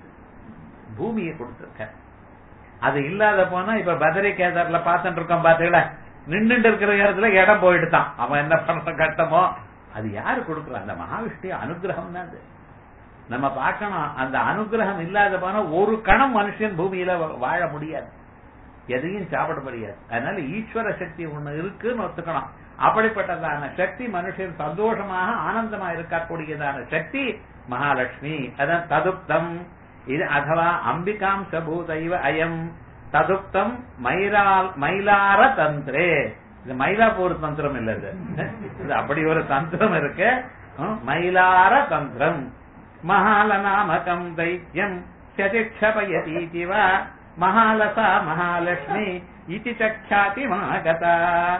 பூமியை கொடுத்திருக்க அது இல்லாத போனா இப்ப பதரி கேதார்ல பாத்துட்டு இருக்கோம் பாத்தீங்களா நின்னுட்டு இருக்கிற இடத்துல இடம் போயிட்டுதான் அவன் என்ன பண்ற கட்டமோ அது யாரு கொடுக்குறா அந்த மகாவிஷ்ணு அனுகிரகம் தான் அது நம்ம பார்க்கணும் அந்த அனுகிரகம் இல்லாத போனா ஒரு கணம் மனுஷன் பூமியில வா- வாழ முடியாது எதையும் சாப்பிட முடியாது அதனால ஈஸ்வர சக்தி ஒண்ணு இருக்குன்னு ஒத்துக்கணும் அப்படிப்பட்டதான சக்தி மனுஷன் சந்தோஷமாக ஆனந்தமா இருக்கக்கூடியதான சக்தி மகாலட்சுமி அதான் ததுப்தம் இது அதுவா அம்பிகாம் சபூதைவ அயம் ததுப்தம் மயிலால் மயிலார தந்திரே இது மயிலாப்பூர் தந்திரம் இல்ல இது இது அப்படி ஒரு தந்திரம் இருக்கு ஹம், மயிலார தந்திரம் மகாலநாமகம் தைத்யம் சதிக்ஷபயதீதி வா மகாலசா மகாலட்சுமி இதி சக்ஷாதி மாகதா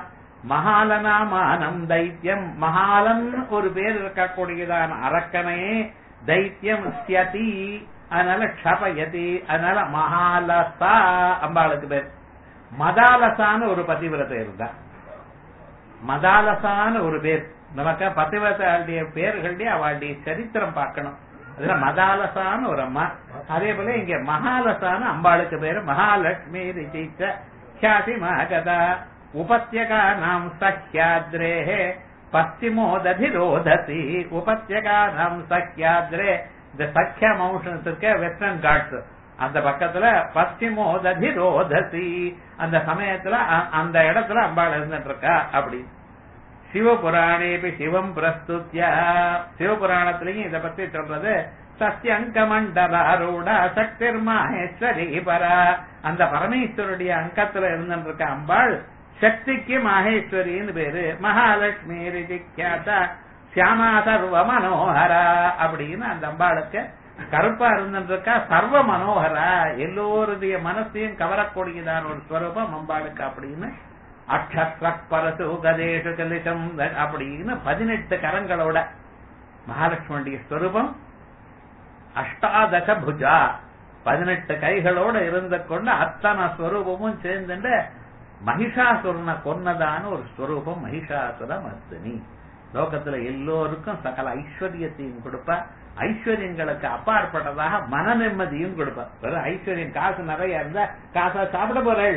மகாலனாமானம் தைத்தியம் மகாலன் ஒரு பேர் இருக்கக்கூடியதான அரக்கனே தைத்தியம் ஸ்யதி அதனால க்ஷபயதி அதனால மகாலசா அம்பாளுக்கு பேர் மதாலசான்னு ஒரு பதிவிரத்தை இருந்தா மதாலசான்னு ஒரு பேர் நமக்கு பதிவிரத்தைய பேர்களுடைய அவளுடைய சரித்திரம் பார்க்கணும் அதுல மதாலசான்னு ஒரு அம்மா அதே போல இங்க மகாலசான்னு அம்பாளுக்கு பேரு மகாலட்சுமி ரிச்சிச்ச ख्याति महगदा उपत्यकानाम् सह्याद्रेः பஸ்திமோததிரோதசி உபத்தியகானம் சக்கியாத்ரே இந்த சக்கிய மௌஷத்துக்கு வெஸ்டர்ன் காட்ஸ் அந்த பக்கத்துல பஸ்திமோததி ரோதசி அந்த சமயத்துல அ- அந்த இடத்துல அம்பாள் இருந்துட்டு இருக்கா அப்படி சிவபுராணேபி சிவம் பிரஸ்துத்யா சிவபுராணத்திலையும் இத பத்தி சொல்றது சத்யங்க மண்டலாரூட சக்திர் மாஹேஸ்வரி பரா அந்த பரமேஸ்வருடைய அங்கத்துல இருந்துட்டு இருக்க அம்பாள் சக்திக்கு மாஹேஸ்வரின்னு பேரு மகாலட்சுமி ரிதிக்யாதா சியாமா சர்வ மனோகரா அப்படின்னு அந்த அம்பாளுக்கு கருப்பா இருந்துட்டு இருக்கா சர்வ மனோகரா எல்லோருடைய மனசையும் கவரக்கூடியதான ஒரு ஸ்வரூபம் அம்பாளுக்கு அப்படின்னு அக்ஷரப்பரசு கதேஷு கலிதம் அப்படின்னு பதினெட்டு கரங்களோட மகாலட்சுமியுடைய ஸ்வரூபம் அஷ்டாதச புஜா பதினெட்டு கைகளோட இருந்து கொண்டு அத்தனை ஸ்வரூபமும் சேர்ந்துட்டு மகிஷாசுரனை கொன்னதான ஒரு ஸ்வரூபம் மகிஷாசுர மர்த்தினி லோகத்துல எல்லோருக்கும் சகல ஐஸ்வர்யத்தையும் கொடுப்பா ஐஸ்வர்யங்களுக்கு அப்பாற்பட்டதாக மன நிம்மதியும் கொடுப்பா வெறும் ஐஸ்வர்யம் காசு நிறைய இருந்தா காசா சாப்பிட போறேள்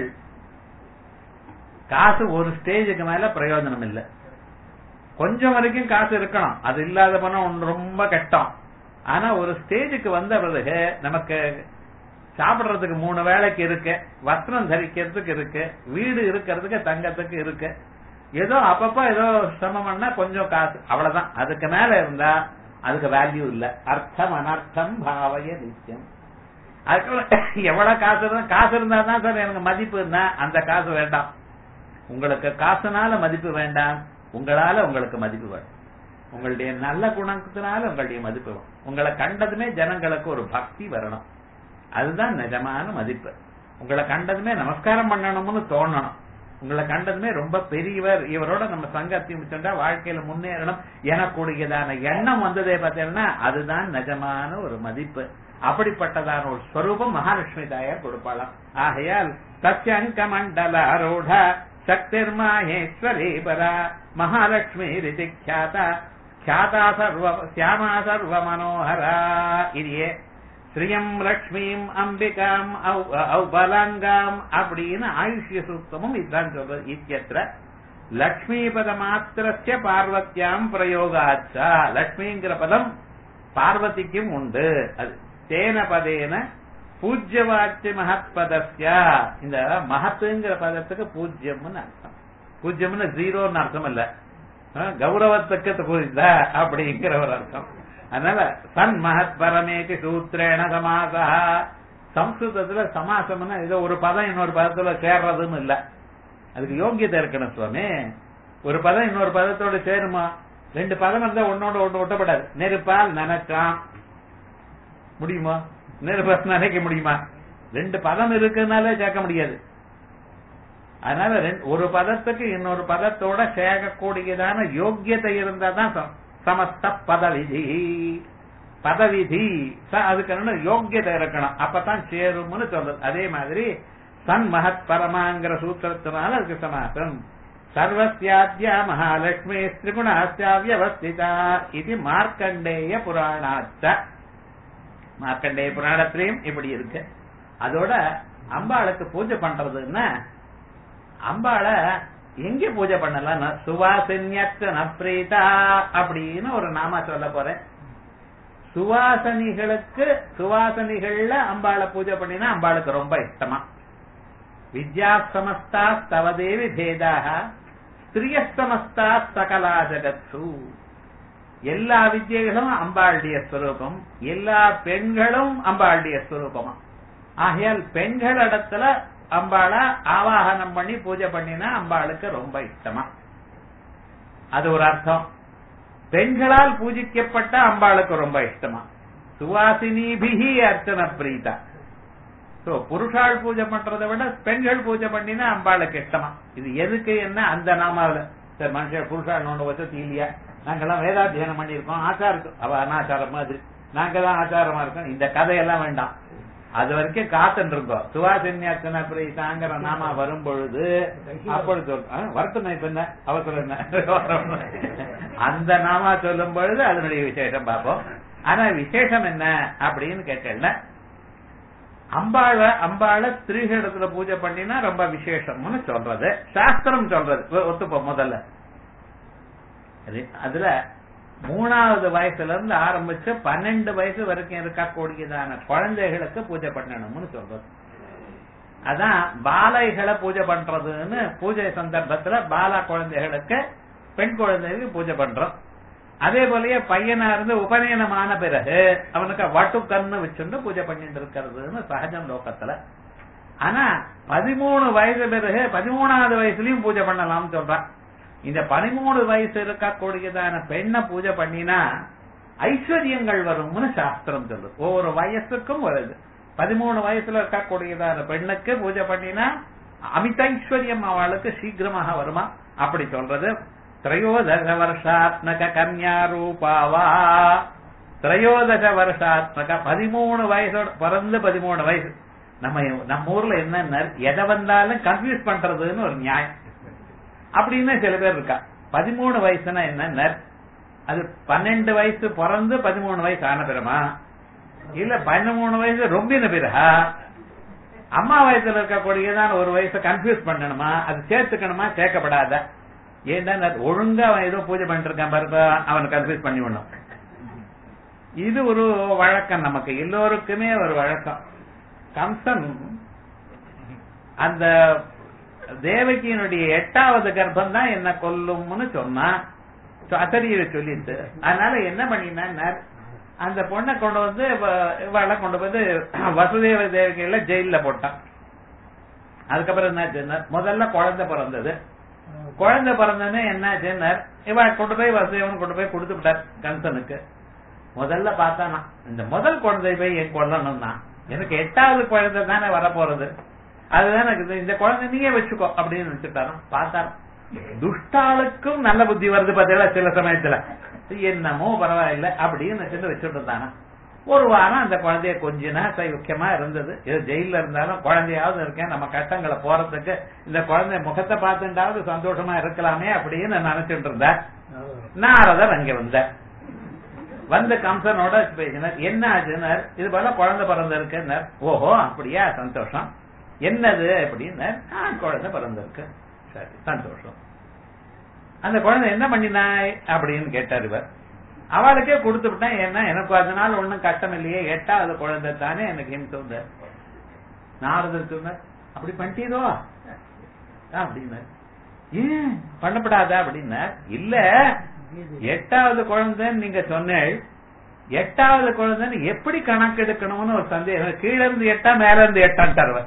காசு ஒரு ஸ்டேஜுக்கு மேல பிரயோஜனம் இல்லை கொஞ்சம் வரைக்கும் காசு இருக்கணும் அது இல்லாத பணம் ஒண்ணு ரொம்ப கஷ்டம் ஆனா ஒரு ஸ்டேஜுக்கு வந்த பிறகு நமக்கு சாப்பிடுறதுக்கு மூணு வேளைக்கு இருக்கு வஸ்திரம் தரிக்கிறதுக்கு இருக்கு வீடு இருக்கிறதுக்கு தங்கத்துக்கு இருக்கு ஏதோ அப்பப்ப ஏதோ சிரமம் பண்ணா கொஞ்சம் காசு அவ்வளவுதான் அதுக்கு மேல இருந்தா அதுக்கு வேல்யூ இல்ல அர்த்தம் அனர்த்தம் பாவய நித்தியம் அதுக்கு எவ்வளவு காசு இருந்தா காசு இருந்தா தான் சார் எனக்கு மதிப்பு இருந்தா அந்த காசு வேண்டாம் உங்களுக்கு காசுனால மதிப்பு வேண்டாம் உங்களால உங்களுக்கு மதிப்பு வேணும் உங்களுடைய நல்ல குணத்தினால உங்களுடைய மதிப்பு வேணும் உங்களை கண்டதுமே ஜனங்களுக்கு ஒரு பக்தி வரணும் அதுதான் நிஜமான மதிப்பு உங்களை கண்டதுமே நமஸ்காரம் பண்ணணும்னு தோணணும் உங்களை கண்டதுமே ரொம்ப பெரியவர் இவரோட நம்ம சங்கத்தையும் சென்றா வாழ்க்கையில முன்னேறணும் எனக்கூடியதான எண்ணம் வந்ததே பார்த்தீங்கன்னா அதுதான் நிஜமான ஒரு மதிப்பு அப்படிப்பட்டதான ஒரு ஸ்வரூபம் மகாலட்சுமி தாயார் கொடுப்பாளாம் ஆகையால் சத்யங்க மண்டல ஆரூட சக்திர் மாஹேஸ்வரி பரா மகாலட்சுமி ரிதி ख्याता ख्याता सर्व श्यामा सर्व मनोहरा இதையே ஸ்ரீயம் லக்ஷ்மியும் அம்பிகாம் ஔபலாங்காம் அப்படின்னு ஆயுஷ்ய சூக்தமும் இதுதான் சொல்றது இத்தியத்திர லக்ஷ்மி பத மாத்திரஸ்ய பார்வத்தியாம் பிரயோகாச்சா லக்ஷ்மிங்கிற பதம் பார்வதிக்கும் உண்டு அது தேன பதேன பூஜ்யவாச்ய மகத்பதஸ்யா இந்த மகத்துங்கிற பதத்துக்கு பூஜ்யம்னு அர்த்தம் பூஜ்யம்னு ஜீரோன்னு அர்த்தம் இல்ல அஹ், கௌரவத்துக்கு புரியுதா அப்படிங்கிற ஒரு அர்த்தம் அதனால சன் மகத் பரமேதி சூத்திரேண சமாசா சம்ஸ்கிருதத்துல சமாசம்னா ஏதோ ஒரு பதம் இன்னொரு பதத்துல சேர்றதுன்னு இல்ல அதுக்கு யோக்கியத்தை இருக்கணும் சுவாமி ஒரு பதம் இன்னொரு பதத்தோட சேருமா ரெண்டு பதம் இருந்தா ஒன்னோட ஒண்ணு ஒட்டப்படாது நெருப்பால் நினைச்சான் முடியுமா நெருப்பால் நினைக்க முடியுமா ரெண்டு பதம் இருக்குனாலே சேர்க்க முடியாது அதனால ரெண்டு- ஒரு பதத்துக்கு இன்னொரு பதத்தோட சேர்க்கக்கூடியதான யோக்கியத்தை இருந்தா தான் ச- சமஸ்த பதவிதி பதவிதி ச- அதுக்கு என்ன யோக்கியதை இருக்கணும் அப்பதான் சேரும்னு சொல்றது அதே மாதிரி சன் மகத் பரமாங்கிற சூத்திரத்தினால அதுக்கு சமாசம் சர்வசியாத்யா மகாலட்சுமி திரிகுணாஸ்யா வியவஸ்திதா இது மார்க்கண்டேய புராணாச்ச மார்க்கண்டேய புராணத்திலையும் இப்படி இருக்கு அதோட அம்பாளுக்கு பூஜை பண்றதுன்னா அம்பாள எங்க பூஜை பண்ணலாம் சுவாசின்யத்த நப்ரீதா அப்படின்னு ஒரு நாமா சொல்ல போறேன் சுவாசனிகளுக்கு சுவாசனிகள்ல அம்பாளை பூஜை பண்ணினா அம்பாளுக்கு ரொம்ப இஷ்டமா வித்யா சமஸ்தா தவதேவி பேதாக ஸ்திரிய சமஸ்தா சகலா ஜகத்சு எல்லா வித்யைகளும் அம்பாளுடைய ஸ்வரூபம் எல்லா பெண்களும் அம்பாளுடைய ஸ்வரூபமா ஆகையால் பெண்கள் இடத்துல அம்பாளை ஆவாகனம் பண்ணி பூஜை பண்ணினா அம்பாளுக்கு ரொம்ப இஷ்டமா அது ஒரு அர்த்தம் பெண்களால் பூஜிக்கப்பட்ட அம்பாளுக்கு ரொம்ப இஷ்டமா சுவாசினிபிகி அர்ச்சன பிரீதா சோ புருஷாள் பூஜை பண்றதை விட பெண்கள் பூஜை பண்ணினா அம்பாளுக்கு இஷ்டமா இது எதுக்கு என்ன அந்த நாமாவில சரி மனுஷன் புருஷாள் நோண்ட வச்சு இல்லையா நாங்கெல்லாம் வேதாத்தியனம் பண்ணியிருக்கோம் ஆச்சாரம் அவ அனாச்சாரம் மாதிரி நாங்க தான் ஆச்சாரமா இருக்கோம் இந்த கதையெல்லாம் வேண்டாம் அது வரைக்கும் காத்துட்டு இருக்கோம் சுவாசன்யாசன பிரீதாங்கிற நாமா வரும் பொழுது அப்பொழுது சொல்~ ஆ, வருத்தம் இப்ப என்ன அவசரம் என்ன அந்த நாமா சொல்லும் பொழுது அதனுடைய விசேஷம் பார்ப்போம் ஆனா விசேஷம் என்ன அப்படின்னு கேட்டேன்னா அம்பாள அம்பாள ஸ்திரீகளிடத்துல பூஜை பண்ணினா ரொம்ப விசேஷம்னு சொல்றது சாஸ்திரம் சொல்றது ஒ- ஒத்துப்போம் முதல்ல அது அதுல மூணாவது வயசுல இருந்து ஆரம்பிச்சு பன்னெண்டு வயசு வரைக்கும் இருக்கக்கூடியதான குழந்தைகளுக்கு பூஜை பண்ணணும்னு சொல்றது அதான் பாலைகளை பூஜை பண்றதுன்னு பூஜை சந்தர்ப்பத்துல பாலா குழந்தைகளுக்கு பெண் குழந்தைகளுக்கு பூஜை பண்றோம் அதே போலயே பையனா இருந்து உபநயனமான பிறகு அவனுக்கு வட்டுக்கண்ணு வச்சுட்டு பூஜை பண்ணிட்டு இருக்கிறதுன்னு சகஜம் லோகத்துல ஆனா பதிமூணு வயசு பிறகு பதிமூணாவது வயசுலயும் பூஜை பண்ணலாம்னு சொல்றான் இந்த பதிமூணு வயசு இருக்கக்கூடியதான பெண்ணை பூஜை பண்ணினா ஐஸ்வர்யங்கள் வரும்னு சாஸ்திரம் சொல்லுது ஒவ்வொரு வயசுக்கும் வருது பதிமூணு வயசுல இருக்கக்கூடியதான பெண்ணுக்கு பூஜை பண்ணினா அமிதைஸ்வர்யம் அவளுக்கு சீக்கிரமாக வருமா அப்படி சொல்றது திரையோதச வருஷாத்மக கன்யா ரூபாவா திரையோதச வருஷாத்மக பதிமூணு வயசோட பிறந்து பதிமூணு வயசு நம்ம நம்ம ஊர்ல என்ன எதை வந்தாலும் கன்ஃபியூஸ் பண்றதுன்னு ஒரு நியாயம் அப்படின்னு சில பேர் இருக்கா பதிமூணு வயசுனா என்ன அது பன்னெண்டு வயசு பிறந்து பதிமூணு வயசு ஆன பிறமா இல்ல பதிமூணு வயசு ரொம்பின பிறகா அம்மா வயசுல இருக்கக்கூடியதான் ஒரு வயசை கன்ஃபியூஸ் பண்ணணுமா அது சேர்த்துக்கணுமா சேர்க்கப்படாத ஏன்னா ஒழுங்கா அவன் ஏதோ பூஜை பண்ணிட்டு இருக்கான் பாருங்க அவனை கன்ஃபியூஸ் பண்ணி விடணும் இது ஒரு வழக்கம் நமக்கு எல்லோருக்குமே ஒரு வழக்கம் கம்சன் அந்த தேவகியினுடைய எட்டாவது கர்ப்பம் தான் என்ன கொல்லும்னு சொன்னா அசரியரை சொல்லிட்டு அதனால என்ன பண்ணினா அந்த பொண்ணை கொண்டு வந்து இவளை கொண்டு வந்து வசுதேவ தேவகையில ஜெயில போட்டான் அதுக்கப்புறம் என்ன முதல்ல குழந்தை பிறந்தது குழந்தை பிறந்ததுன்னு என்ன சொன்னார் இவ கொண்டு போய் வசுதேவன் கொண்டு போய் கொடுத்து விட்டார் கம்சனுக்கு முதல்ல பார்த்தானா இந்த முதல் குழந்தை போய் என் கொல்லணும்னா எனக்கு எட்டாவது குழந்தை தானே வரப்போறது அதுதான் எனக்கு இந்த குழந்தை நீயே வச்சுக்கோ அப்படின்னு நினைச்சுட்டாராம் பார்த்தாரு துஷ்டாளுக்கும் நல்ல புத்தி வருது பார்த்தீங்களா சில சமயத்துல என்னமோ பரவாயில்ல அப்படின்னு நினைச்சுட்டு வச்சுட்டு இருந்தானா ஒரு வாரம் அந்த குழந்தைய கொஞ்சினா சைக்கியமா இருந்தது இது ஜெயில இருந்தாலும் குழந்தையாவது இருக்கேன் நம்ம கட்டங்களை போறதுக்கு இந்த குழந்தை முகத்தை பார்த்துட்டாவது சந்தோஷமா இருக்கலாமே அப்படின்னு நினைச்சிட்டு இருந்த நாரதர் அங்க வந்த வந்த கம்சனோட பேசினார் என்ன ஆச்சுன்னார் இது போல குழந்தை பிறந்திருக்குன்னார் ஓஹோ அப்படியா சந்தோஷம் என்னது அப்படின்னு குழந்தை பிறந்திருக்கு சரி சந்தோஷம் அந்த குழந்தை என்ன பண்ணினாய் அப்படின்னு கேட்டார் இவர் அவளுக்கே கொடுத்து விட்டேன் ஏன்னா எனக்கு அதனால ஒண்ணும் கஷ்டம் இல்லையே எட்டாவது குழந்தை தானே எனக்கு ஹிம்சம் நாரதர் சொன்னார் அப்படி பண்ணிட்டீரோ அப்படின்னு ஏன் பண்ணப்படாத அப்படின்னா இல்ல எட்டாவது குழந்தைன்னு நீங்க சொன்னேள் எட்டாவது குழந்தைன்னு எப்படி கணக்கு எடுக்கணும்னு ஒரு சந்தேகம் கீழ இருந்து எட்டா மேல இருந்து எட்டான்ட்டார்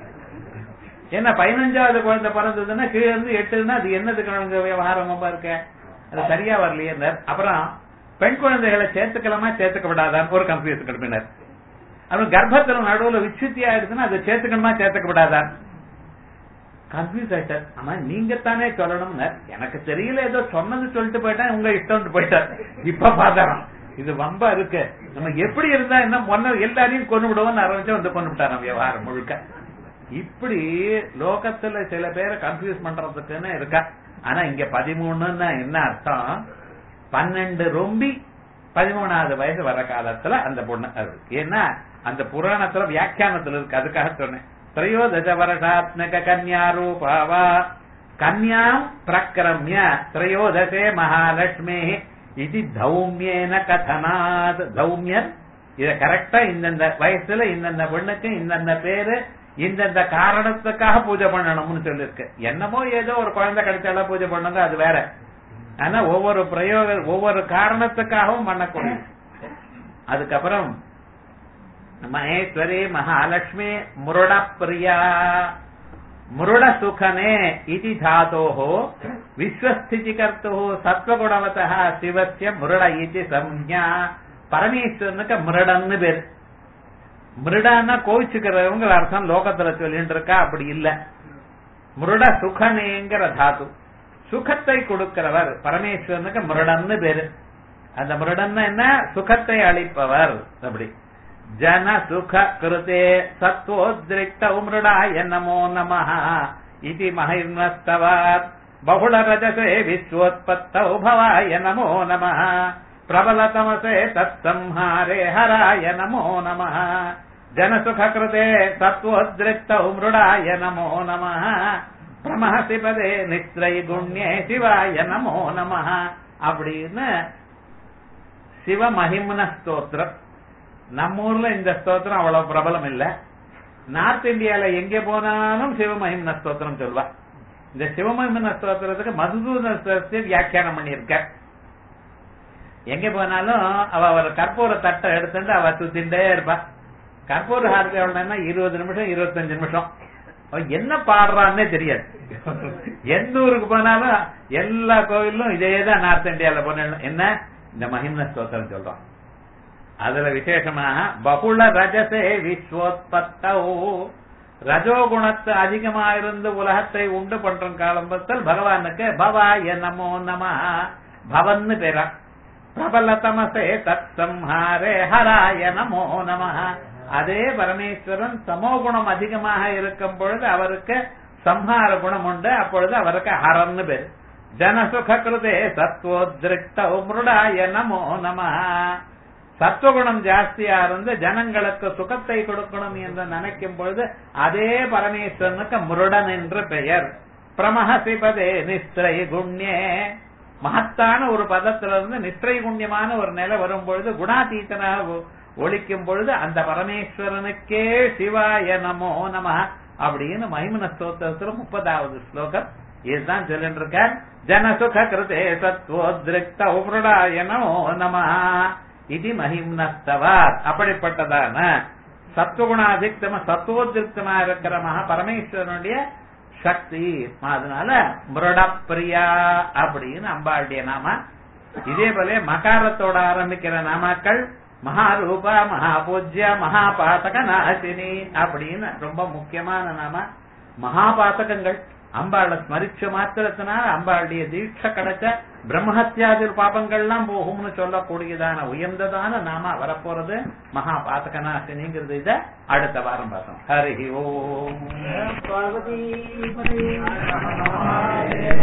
ஏன்னா பதினஞ்சாவது குழந்தை பிறந்ததுன்னா கீழ இருந்து எட்டுன்னா அது என்னது குழந்தை விவகாரமா இருக்க அது சரியா வரலையே அப்புறம் பெண் குழந்தைகளை சேர்த்துக்கலாமா சேர்த்துக்கப்படாதான் ஒரு கன்ஃபியூஸ் கிளம்பினர் அப்புறம் கர்ப்பத்துல நடுவுல விச்சுத்தி ஆயிடுச்சுன்னா அதை சேர்த்துக்கணுமா சேர்த்துக்கப்படாதான் கன்ஃபியூஸ் ஆயிட்டார் ஆமா நீங்க தானே சொல்லணும் எனக்கு தெரியல ஏதோ சொன்னது சொல்லிட்டு போயிட்டேன் உங்க இஷ்டம் போயிட்டார் இப்ப பாத்தாராம் இது வம்பா இருக்கு நம்ம எப்படி இருந்தா என்ன பொண்ணு எல்லாரையும் கொண்டு விடுவோம் ஆரம்பிச்சு வந்து கொண்டு விட்டாராம் விவகாரம் முழுக்க இப்படி லோகத்துல சில பேரை கன்ஃபியூஸ் பண்றதுக்குன்னு இருக்கா ஆனா இங்க பதிமூணுன்னா என்ன அர்த்தம் பன்னெண்டு ரொம்பி பதிமூணாவது வயசு வர காலத்துல அந்த பொண்ணு அது ஏன்னா அந்த புராணத்துல வியாக்கியானத்துல இருக்கு அதுக்காக சொன்னேன் திரையோதச வருஷாத்மக கன்யா ரூபாவா கன்யாம் பிரக்கிரமிய திரையோதசே மகாலட்சுமி இது தௌமியேன கதனாத் தௌமியன் இத கரெக்டா இந்தந்த வயசுல இந்தந்த பெண்ணுக்கு இந்தந்த பேரு இந்தந்த காரணத்துக்காக பூஜை பண்ணணும்னு சொல்லிருக்கு என்னமோ ஏதோ ஒரு குழந்தை கிடைச்சாலும் பூஜை பண்ணுங்க அது வேற ஆனா ஒவ்வொரு பிரயோக ஒவ்வொரு காரணத்துக்காகவும் பண்ணக்கூடிய அதுக்கப்புறம் மகேஸ்வரி மகாலட்சுமி முருட பிரியா முருட சுகனே இது தாத்தோஹோ விஸ்வஸ்திதி கர்த்தோ சத்வகுணவத சிவசிய முருட இது சம்யா பரமேஸ்வரனுக்கு முருடன்னு பேரு மிருடான்னா கோவிச்சுக்கிறவங்க அர்த்தம் லோகத்துல சொல்லிட்டு இருக்கா அப்படி இல்ல மிருட சுகனேங்கிற தாத்து சுகத்தை கொடுக்கிறவர் பரமேஸ்வரனுக்கு மிருடன்னு பேரு அந்த மிருடன் என்ன சுகத்தை அளிப்பவர் அப்படி ஜன சுக கிருதே சத்வோத்ரிக்த மிருடாய நமோ நம இது மகிர்ணஸ்தவாத் பகுள ரஜசே விஸ்வோத்பத்தௌ பவாய நமோ நம பிரபலதமசே தத்சம்ஹாரே ஹராய நமோ நம ஜனசுக கிருதே சத்வோத்ரிக்தௌ மிருடாய நமோ நம பிரமஹசி பதே நித்ரை குண்யே சிவாய நமோ நம அப்படின்னு சிவ மகிமன ஸ்தோத்திரம் நம்ம ஊர்ல இந்த ஸ்தோத்திரம் அவ்வளவு பிரபலம் இல்ல நார்த் இந்தியால எங்க போனாலும் சிவமகிமன ஸ்தோத்திரம் சொல்வா இந்த சிவமகிமன ஸ்தோத்திரத்துக்கு மதுசூதன சரஸ்வதி வியாக்கியானம் பண்ணியிருக்க எங்க போனாலும் அவ ஒரு கற்பூர தட்டை எடுத்துட்டு அவ சுத்திண்டே இருப்பா கற்பூர ஹாரதி எவ்வளவுன்னா இருபது நிமிஷம் இருபத்தஞ்சு நிமிஷம் அவன் என்ன பாடுறான்னே தெரியாது எந்த ஊருக்கு போனாலும் எல்லா கோவிலும் இதேதான் நார்த் இந்தியால போன என்ன இந்த மகிம்ன ஸ்தோத்திரம் சொல்றான் அதுல விசேஷமாக பகுள ரஜசே விஸ்வோத்பத்தோ ரஜோகுணத்து அதிகமா இருந்து உலகத்தை உண்டு பண்ற காலம்பத்தில் பகவானுக்கு பவாய நமோ நம பவன்னு பேரா பிரபல தமசே தத் சம்ஹாரே ஹராய நமோ நம அதே பரமேஸ்வரன் சமோகுணம் அதிகமாக இருக்கும் பொழுது அவருக்கு சம்ஹார குணம் உண்டு அப்பொழுது அவருக்கு ஹரன்னு பேரு ஜனசுக கிருதே சத்வோத்ரிக்த மிருடாய நமோ நம சத்துவகுணம் ஜாஸ்தியா இருந்து ஜனங்களுக்கு சுகத்தை கொடுக்கணும் என்று நினைக்கும் பொழுது அதே பரமேஸ்வரனுக்கு முருடன் என்று பெயர் பிரமஹசிபதே நிஸ்திரை குண்யே மகத்தான ஒரு பதத்திலிருந்து நிஸ்திரை குண்யமான ஒரு நிலை வரும் பொழுது குணாதீத்தனாக ஒழிக்கும் பொழுது அந்த பரமேஸ்வரனுக்கே சிவாய நமோ நம அப்படின்னு மகிமன ஸ்தோத்திரத்துல முப்பதாவது ஸ்லோகம் இதுதான் சொல்லிட்டு இருக்கார் ஜனசுக கிருதே சத்வோத்ரிக்த உபருடாய நமோ நம இது மகிம்னஸ்தவார் அப்படிப்பட்டதான சத்துவகுணாதிக்தம சத்துவோதிருக்தமா இருக்கிற மகா பரமேஸ்வரனுடைய சக்தி அதனால மிருடப்பிரியா அப்படின்னு அம்பாளுடைய நாம இதே போல மகாரத்தோட ஆரம்பிக்கிற நாமாக்கள் மகாரூபா மகாபூஜ்யா மகாபாதக நாசினி அப்படின்னு ரொம்ப முக்கியமான நாம மகாபாதகங்கள் அம்பாளை ஸ்மரிச்ச மாத்திரத்தினால் அம்பாளுடைய தீட்சை கிடைச்ச பிரம்மஹத்தியாதி பாபங்கள்லாம் போகும்னு சொல்லக்கூடியதான உயர்ந்ததான நாம வரப்போறது மகா பாத்தகநாசினிங்கிறது இத அடுத்த வாரம் பார்த்தோம் ஹரி ஓம் பார்வதி